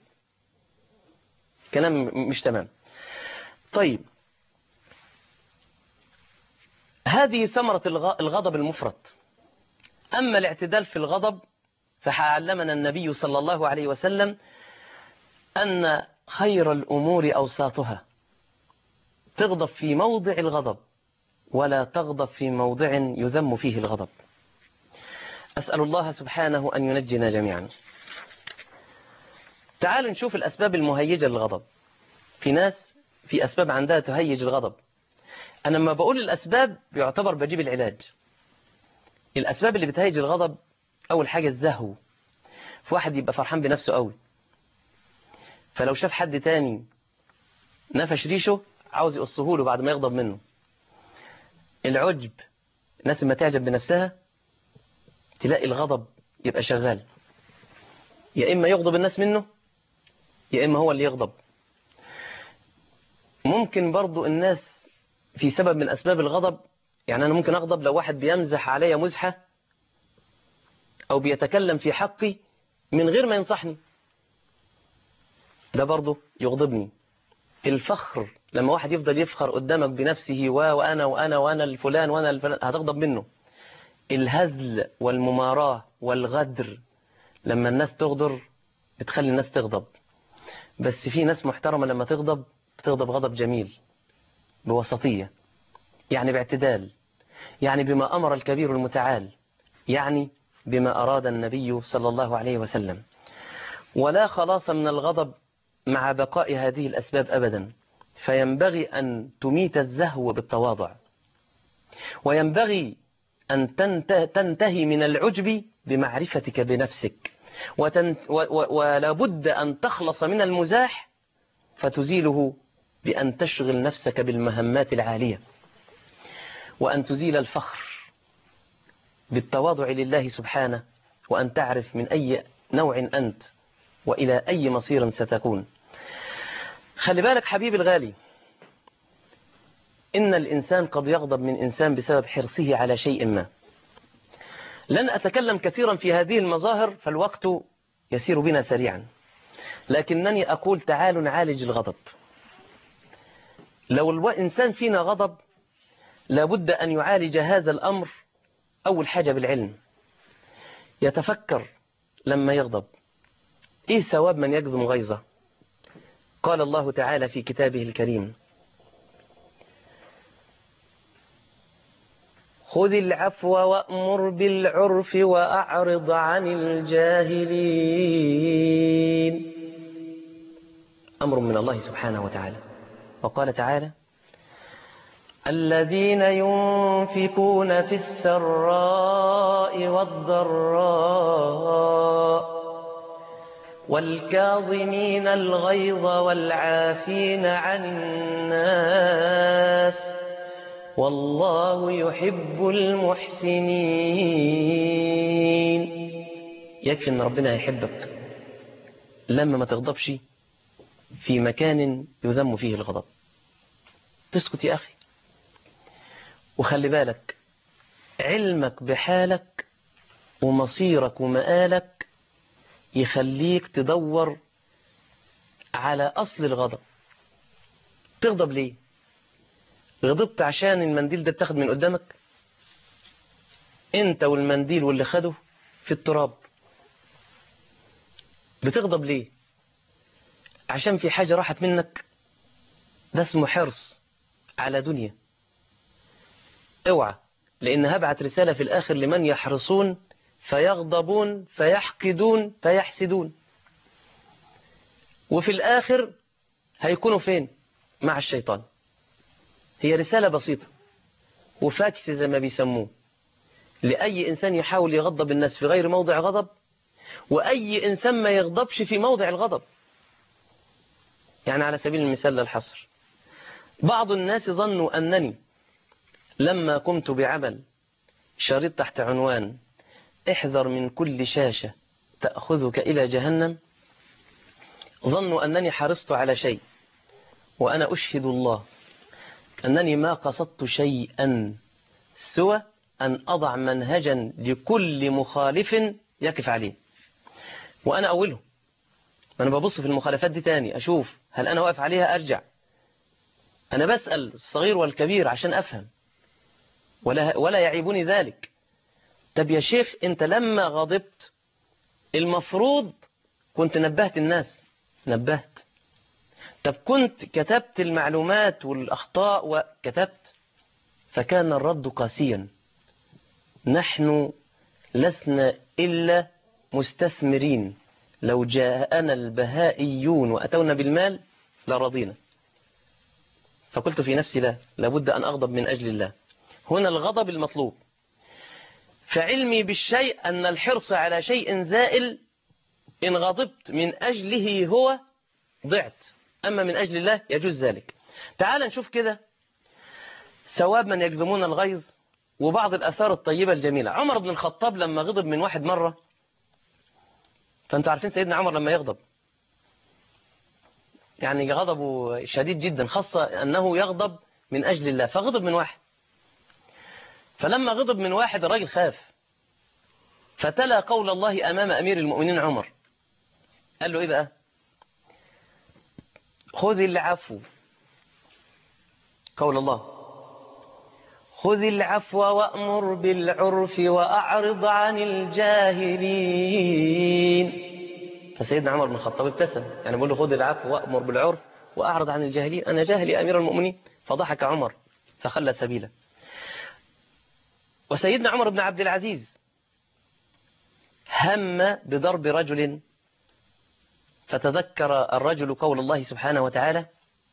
كلام مش تمام طيب هذه ثمرة الغضب المفرط أما الاعتدال في الغضب فعلمنا النبي صلى الله عليه وسلم أن خير الأمور أوساطها تغضب في موضع الغضب ولا تغضب في موضع يذم فيه الغضب أسأل الله سبحانه أن ينجنا جميعا تعالوا نشوف الأسباب المهيجة للغضب في ناس في أسباب عندها تهيج الغضب أنا لما بقول الأسباب بيعتبر بجيب العلاج الأسباب اللي بتهيج الغضب أول حاجة الزهو في واحد يبقى فرحان بنفسه قوي فلو شاف حد تاني نفش ريشه عاوز يقصه له بعد ما يغضب منه العجب الناس لما تعجب بنفسها تلاقي الغضب يبقى شغال يا إما يغضب الناس منه يا إما هو اللي يغضب ممكن برضو الناس في سبب من أسباب الغضب يعني أنا ممكن أغضب لو واحد بيمزح عليا مزحة أو بيتكلم في حقي من غير ما ينصحني ده برضو يغضبني الفخر لما واحد يفضل يفخر قدامك بنفسه و وأنا وأنا وأنا الفلان وأنا الفلان هتغضب منه الهزل والمماراة والغدر لما الناس تغدر بتخلي الناس تغضب بس في ناس محترمة لما تغضب بتغضب غضب جميل بوسطية يعني باعتدال يعني بما أمر الكبير المتعال يعني بما أراد النبي صلى الله عليه وسلم ولا خلاص من الغضب مع بقاء هذه الأسباب أبدا فينبغي أن تميت الزهو بالتواضع وينبغي أن تنتهي من العجب بمعرفتك بنفسك ولا بد أن تخلص من المزاح فتزيله بأن تشغل نفسك بالمهمات العالية وأن تزيل الفخر بالتواضع لله سبحانه وأن تعرف من أي نوع أنت وإلى أي مصير ستكون خلي بالك حبيبي الغالي إن الإنسان قد يغضب من إنسان بسبب حرصه على شيء ما لن أتكلم كثيرا في هذه المظاهر فالوقت يسير بنا سريعا لكنني أقول تعالوا نعالج الغضب لو الإنسان فينا غضب لابد أن يعالج هذا الأمر أول حاجة بالعلم يتفكر لما يغضب إيه ثواب من يكظم غيظه قال الله تعالى في كتابه الكريم خذ العفو وأمر بالعرف وأعرض عن الجاهلين أمر من الله سبحانه وتعالى وقال تعالى الذين ينفقون في السراء والضراء والكاظمين الغيظ والعافين عن الناس والله يحب المحسنين يكفي ان ربنا يحبك لما ما تغضبش في مكان يذم فيه الغضب تسكت يا أخي وخلي بالك علمك بحالك ومصيرك ومآلك يخليك تدور على أصل الغضب تغضب ليه غضبت عشان المنديل ده اتاخد من قدامك انت والمنديل واللي خده في التراب بتغضب ليه عشان في حاجة راحت منك ده اسمه حرص على دنيا اوعى لان هبعت رسالة في الاخر لمن يحرصون فيغضبون فيحقدون فيحسدون وفي الاخر هيكونوا فين مع الشيطان هي رسالة بسيطة وفاكس زي ما بيسموه لأي إنسان يحاول يغضب الناس في غير موضع غضب وأي إنسان ما يغضبش في موضع الغضب يعني على سبيل المثال للحصر بعض الناس ظنوا أنني لما قمت بعمل شريط تحت عنوان احذر من كل شاشة تأخذك إلى جهنم ظنوا أنني حرصت على شيء وأنا أشهد الله أنني ما قصدت شيئا سوى أن أضع منهجا لكل مخالف يقف عليه وأنا أوله أنا ببص في المخالفات دي تاني أشوف هل أنا واقف عليها أرجع أنا بسأل الصغير والكبير عشان أفهم ولا, ولا يعيبني ذلك طب يا شيخ أنت لما غضبت المفروض كنت نبهت الناس نبهت طب كنت كتبت المعلومات والأخطاء وكتبت فكان الرد قاسيا نحن لسنا إلا مستثمرين لو جاءنا البهائيون وأتونا بالمال لرضينا فقلت في نفسي لا لابد أن أغضب من أجل الله هنا الغضب المطلوب فعلمي بالشيء أن الحرص على شيء زائل إن غضبت من أجله هو ضعت أما من أجل الله يجوز ذلك تعال نشوف كده ثواب من يكظمون الغيظ وبعض الأثار الطيبة الجميلة عمر بن الخطاب لما غضب من واحد مرة فأنتوا عارفين سيدنا عمر لما يغضب يعني غضبه شديد جدا خاصة أنه يغضب من أجل الله فغضب من واحد فلما غضب من واحد الراجل خاف فتلا قول الله أمام أمير المؤمنين عمر قال له إيه بقى خذ العفو قول الله خذ العفو وأمر بالعرف وأعرض عن الجاهلين فسيدنا عمر بن الخطاب ابتسم يعني بيقول له خذ العفو وأمر بالعرف وأعرض عن الجاهلين أنا جاهل يا أمير المؤمنين فضحك عمر فخلى سبيله وسيدنا عمر بن عبد العزيز هم بضرب رجل فتذكر الرجل قول الله سبحانه وتعالى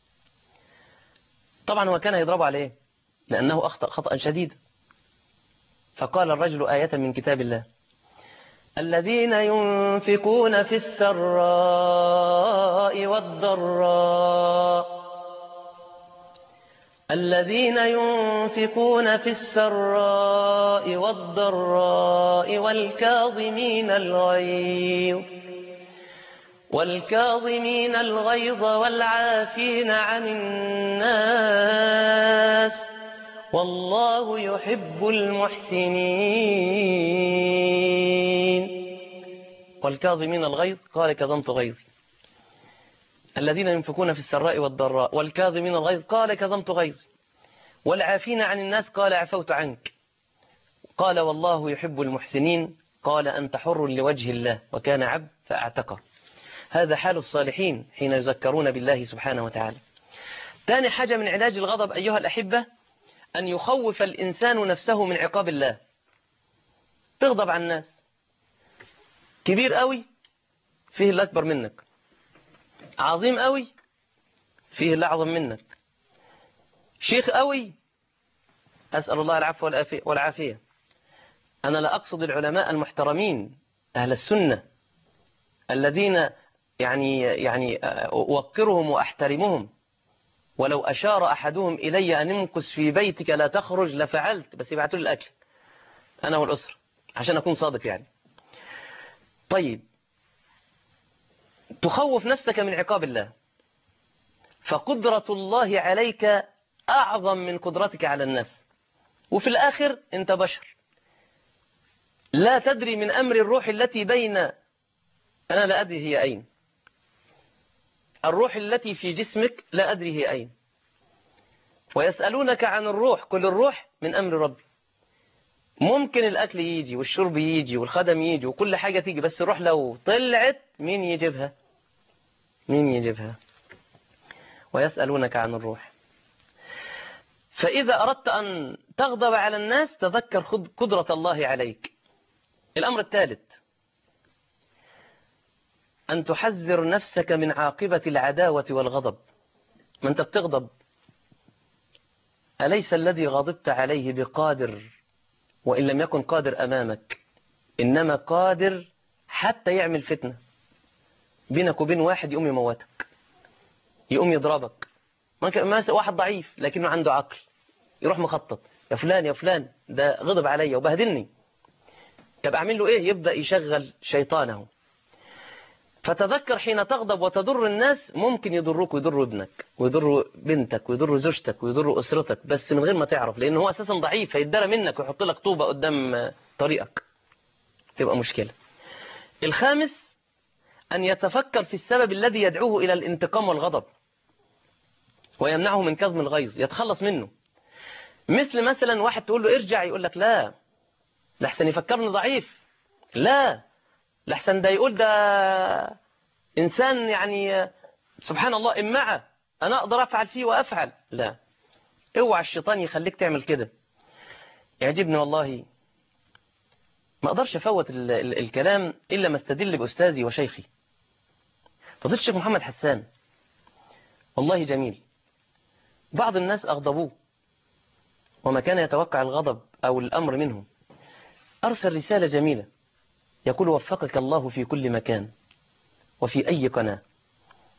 طبعا هو كان يضرب عليه لأنه أخطأ خطأ شديد فقال الرجل آية من كتاب الله الذين ينفقون في السراء والضراء الذين ينفقون في السراء والضراء والكاظمين الغيظ والكاظمين الغيظ والعافين عن الناس والله يحب المحسنين والكاظمين الغيظ قال كظمت غيظي الذين ينفقون في السراء والضراء والكاظمين الغيظ قال كظمت غيظي والعافين عن الناس قال عفوت عنك قال والله يحب المحسنين قال أنت حر لوجه الله وكان عبد فأعتقه هذا حال الصالحين حين يذكرون بالله سبحانه وتعالى ثاني حاجة من علاج الغضب أيها الأحبة أن يخوف الإنسان نفسه من عقاب الله تغضب عن الناس كبير قوي فيه اللي أكبر منك عظيم قوي فيه اللي أعظم منك شيخ قوي أسأل الله العفو والعافية أنا لا أقصد العلماء المحترمين أهل السنة الذين يعني يعني أوقرهم وأحترمهم ولو أشار أحدهم إلي أن امكس في بيتك لا تخرج لفعلت بس يبعتوا لي الأكل أنا والأسرة عشان أكون صادق يعني طيب تخوف نفسك من عقاب الله فقدرة الله عليك أعظم من قدرتك على الناس وفي الآخر أنت بشر لا تدري من أمر الروح التي بين أنا لا أدري هي أين الروح التي في جسمك لا أدري هي أين ويسألونك عن الروح كل الروح من أمر ربي ممكن الأكل يجي والشرب يجي والخدم يجي وكل حاجة تيجي بس الروح لو طلعت مين يجيبها مين يجيبها ويسألونك عن الروح فإذا أردت أن تغضب على الناس تذكر قدرة الله عليك الأمر الثالث أن تحذر نفسك من عاقبة العداوة والغضب ما أنت بتغضب أليس الذي غضبت عليه بقادر وإن لم يكن قادر أمامك إنما قادر حتى يعمل فتنة بينك وبين واحد يقوم يموتك يقوم يضربك ما واحد ضعيف لكنه عنده عقل يروح مخطط يا فلان يا فلان ده غضب عليا وبهدلني طب أعمل له إيه يبدأ يشغل شيطانه فتذكر حين تغضب وتضر الناس ممكن يضروك ويضروا ابنك ويضروا بنتك ويضروا زوجتك ويضروا أسرتك بس من غير ما تعرف لأنه هو أساسا ضعيف هيتدرى منك ويحط لك طوبة قدام طريقك تبقى مشكلة الخامس أن يتفكر في السبب الذي يدعوه إلى الانتقام والغضب ويمنعه من كظم الغيظ يتخلص منه مثل مثلا واحد تقول له ارجع يقول لك لا لحسن يفكرني ضعيف لا لحسن ده يقول ده إنسان يعني سبحان الله إمعة أنا أقدر أفعل فيه وأفعل لا اوعى الشيطان يخليك تعمل كده يعجبني والله ما أقدرش أفوت ال ال الكلام إلا ما استدل بأستاذي وشيخي فضيلة الشيخ محمد حسان والله جميل بعض الناس أغضبوه وما كان يتوقع الغضب أو الأمر منه أرسل رسالة جميلة يقول وفقك الله في كل مكان وفي أي قناة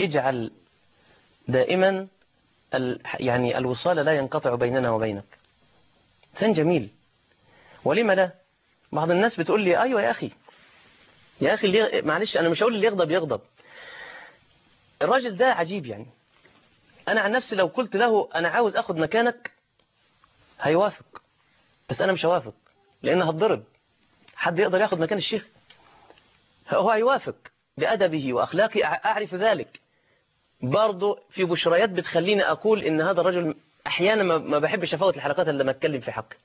اجعل دائما ال... يعني الوصال لا ينقطع بيننا وبينك إنسان جميل ولما لا بعض الناس بتقول لي أيوة يا أخي يا أخي اللي... معلش أنا مش هقول اللي يغضب يغضب الراجل ده عجيب يعني أنا عن نفسي لو قلت له أنا عاوز أخذ مكانك هيوافق بس أنا مش هوافق لأن هتضرب حد يقدر ياخد مكان الشيخ هو هيوافق بأدبه وأخلاقه أعرف ذلك برضه في بشريات بتخليني أقول إن هذا الرجل أحيانا ما بحبش أفوت الحلقات اللي لما أتكلم في حقه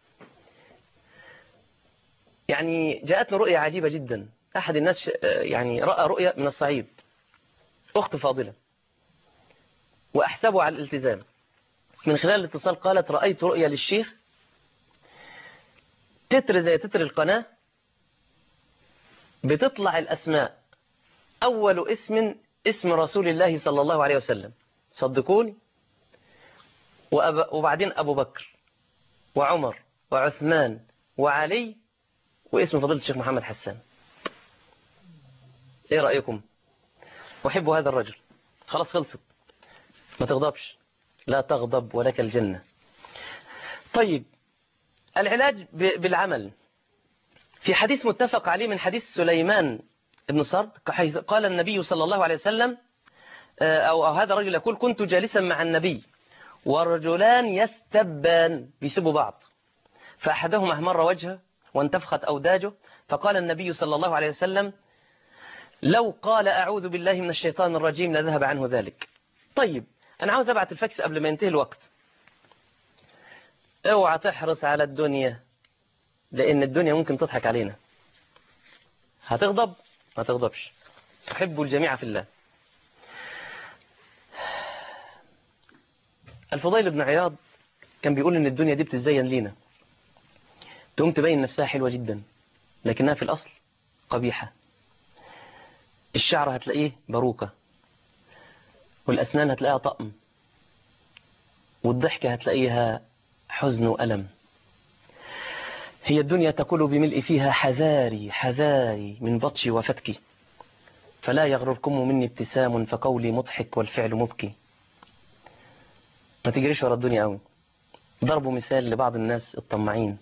يعني جاءتنا رؤية عجيبة جدا أحد الناس يعني رأى رؤية من الصعيد أخت فاضلة وأحسبه على الالتزام من خلال الاتصال قالت رأيت رؤية للشيخ تتر زي تتر القناة بتطلع الأسماء أول اسم اسم رسول الله صلى الله عليه وسلم صدقوني وأب... وبعدين أبو بكر وعمر وعثمان وعلي واسم فضيلة الشيخ محمد حسان ايه رأيكم أحب هذا الرجل خلاص خلصت ما تغضبش لا تغضب ولك الجنة طيب العلاج بالعمل في حديث متفق عليه من حديث سليمان بن صرد حيث قال النبي صلى الله عليه وسلم أو هذا الرجل يقول كنت جالسا مع النبي ورجلان يستبان بيسبوا بعض فأحدهما أحمر وجهه وانتفخت أوداجه فقال النبي صلى الله عليه وسلم لو قال أعوذ بالله من الشيطان الرجيم لذهب عنه ذلك طيب أنا عاوز أبعت الفاكس قبل ما ينتهي الوقت اوعى تحرص على الدنيا لأن الدنيا ممكن تضحك علينا هتغضب ما تغضبش أحب الجميع في الله الفضيل بن عياض كان بيقول إن الدنيا دي بتزين لينا تقوم تبين نفسها حلوة جدا لكنها في الأصل قبيحة الشعر هتلاقيه باروكة والأسنان هتلاقيها طقم والضحكة هتلاقيها حزن وألم هي الدنيا تقول بملء فيها حذاري حذاري من بطشي وفتكي فلا يغرركم مني ابتسام فقولي مضحك والفعل مبكي ما تجريش ورا الدنيا قوي ضربوا مثال لبعض الناس الطماعين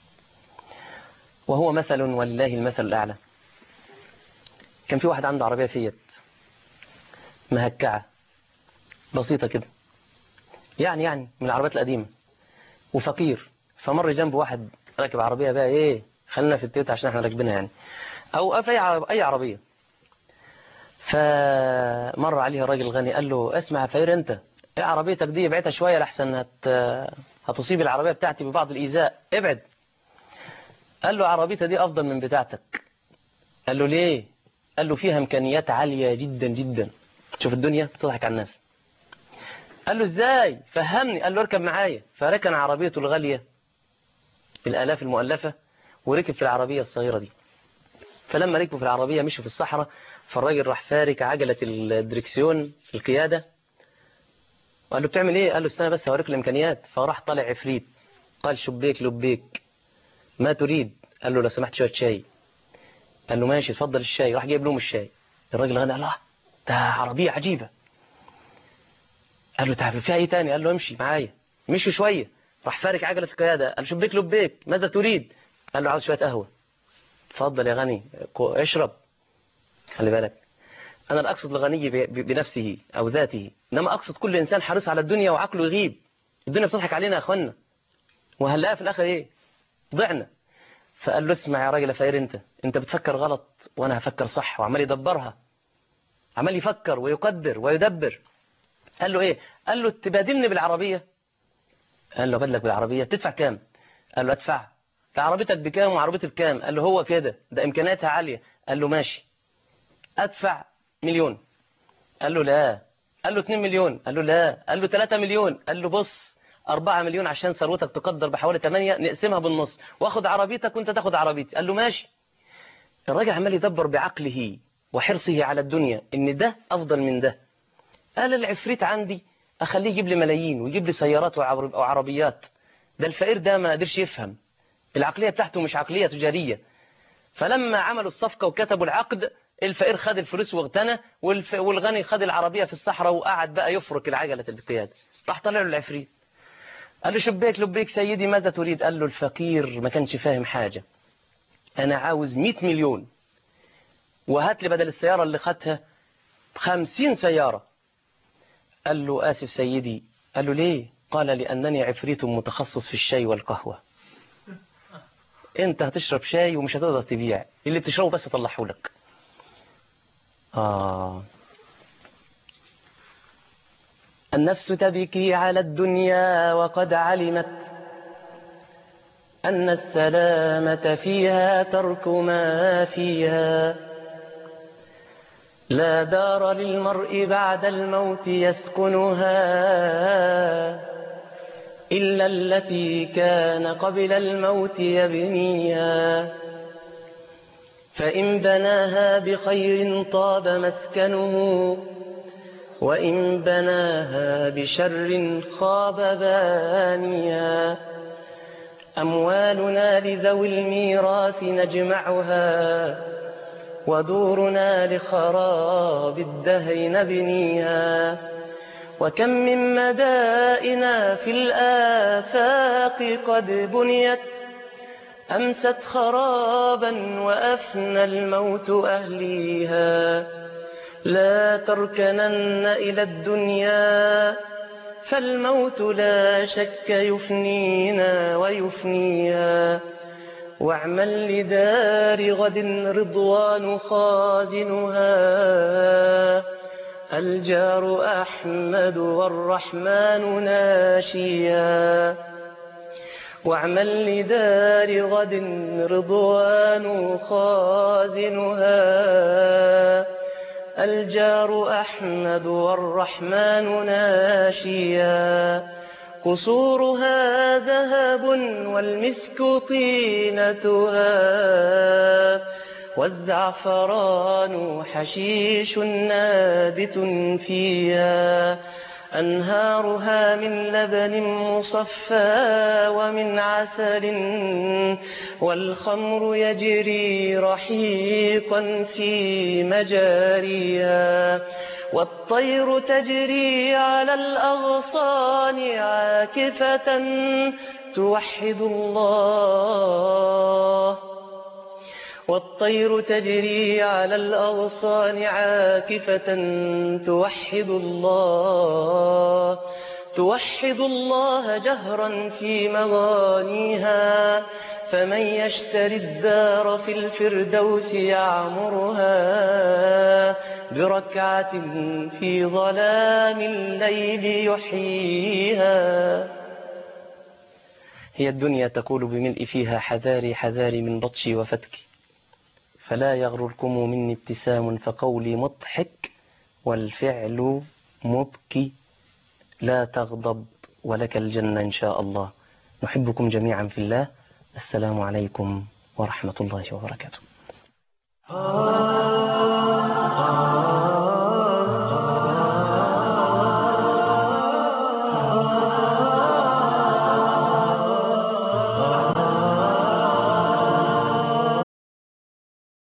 وهو مثل ولله المثل الأعلى كان في واحد عنده عربية فيت مهكعة بسيطة كده يعني يعني من العربيات القديمة وفقير فمر جنبه واحد راكب عربية بقى ايه خلينا في التويوتا عشان احنا راكبينها يعني او في اي عربية فمر عليه الراجل الغني قال له اسمع يا فقير انت ايه عربيتك دي ابعدها شوية لحسن هت هتصيب العربية بتاعتي ببعض الإيذاء ابعد قال له عربيتي دي أفضل من بتاعتك قال له ليه قال له فيها إمكانيات عالية جدا جدا شوف الدنيا بتضحك على الناس قال له ازاي فهمني قال له اركب معايا فركن عربيته الغالية بالآلاف المؤلفة وركب في العربية الصغيرة دي فلما ركبوا في العربية مشوا في الصحراء فالراجل راح فارك عجلة الدركسيون القيادة وقال له بتعمل ايه قال له استنى بس هوريك الامكانيات فراح طالع عفريت قال شبيك لبيك ما تريد قال له لو سمحت شويه شاي قال له ماشي اتفضل الشاي راح جايب لهم الشاي الراجل غنى قال له ده عربيه عجيبه قال له تعرف فيها ايه تاني قال له امشي معايا مشوا شويه راح فارك عجله القياده قال شبيك لبيك ماذا تريد قال له عاوز شويه قهوه اتفضل يا غني اشرب خلي بالك أنا لا أقصد الغني بنفسه أو ذاته إنما أقصد كل إنسان حريص على الدنيا وعقله يغيب الدنيا بتضحك علينا يا أخوانا وهنلاقيها في الآخر إيه ضعنا فقال له اسمع يا راجل فقير أنت أنت بتفكر غلط وأنا هفكر صح وعمال يدبرها عمال يفكر ويقدر ويدبر قال له إيه قال له تبادلني بالعربية قال له بدلك بالعربية تدفع كام قال له أدفع عربيتك بكام وعربيتي بكام قال له هو كده ده إمكانياتها عالية قال له ماشي أدفع مليون قال له لا قال له 2 مليون قال له لا قال له 3 مليون قال له بص 4 مليون عشان ثروتك تقدر بحوالي 8 نقسمها بالنص واخد عربيتك وانت تاخد عربيتي قال له ماشي الراجل عمال يدبر بعقله وحرصه على الدنيا ان ده افضل من ده قال العفريت عندي اخليه يجيب لي ملايين ويجيب لي سيارات وعربيات ده الفقير ده ما قدرش يفهم العقليه بتاعته مش عقليه تجاريه فلما عملوا الصفقه وكتبوا العقد الفقير خد الفلوس واغتنى والف... والغني خد العربية في الصحراء وقعد بقى يفرك العجلة القيادة راح طلع له العفريت قال له شبيك لبيك سيدي ماذا تريد قال له الفقير ما كانش فاهم حاجة أنا عاوز 100 مليون وهات لي بدل السيارة اللي خدتها 50 سيارة قال له آسف سيدي قال له ليه قال لأنني عفريت متخصص في الشاي والقهوة انت هتشرب شاي ومش هتقدر تبيع اللي بتشربه بس اطلعه لك آه النفس تبكي على الدنيا وقد علمت أن السلامة فيها ترك ما فيها لا دار للمرء بعد الموت يسكنها إلا التي كان قبل الموت يبنيها فإن بناها بخير طاب مسكنه وإن بناها بشر خاب بانيا أموالنا لذوي الميراث نجمعها ودورنا لخراب الدهر نبنيها وكم من مدائنا في الآفاق قد بنيت أمست خرابا وأفنى الموت أهليها لا تركنن إلى الدنيا فالموت لا شك يفنينا ويفنيها واعمل لدار غد رضوان خازنها الجار أحمد والرحمن ناشيا واعمل لدار غد رضوان خازنها الجار أحمد والرحمن ناشيا قصورها ذهب والمسك طينتها والزعفران حشيش نابت فيها أنهارها من لبن مصفى ومن عسل والخمر يجري رحيقا في مجاريها والطير تجري على الأغصان عاكفة توحد الله والطير تجري على الأغصان عاكفة توحد الله توحد الله جهرا في مغانيها فمن يشتري الدار في الفردوس يعمرها بركعة في ظلام الليل يحييها هي الدنيا تقول بملء فيها حذاري حذاري من بطشي وفتكي فلا يغرركم مني ابتسام فقولي مضحك والفعل مبكي لا تغضب ولك الجنة إن شاء الله نحبكم جميعا في الله السلام عليكم ورحمة الله وبركاته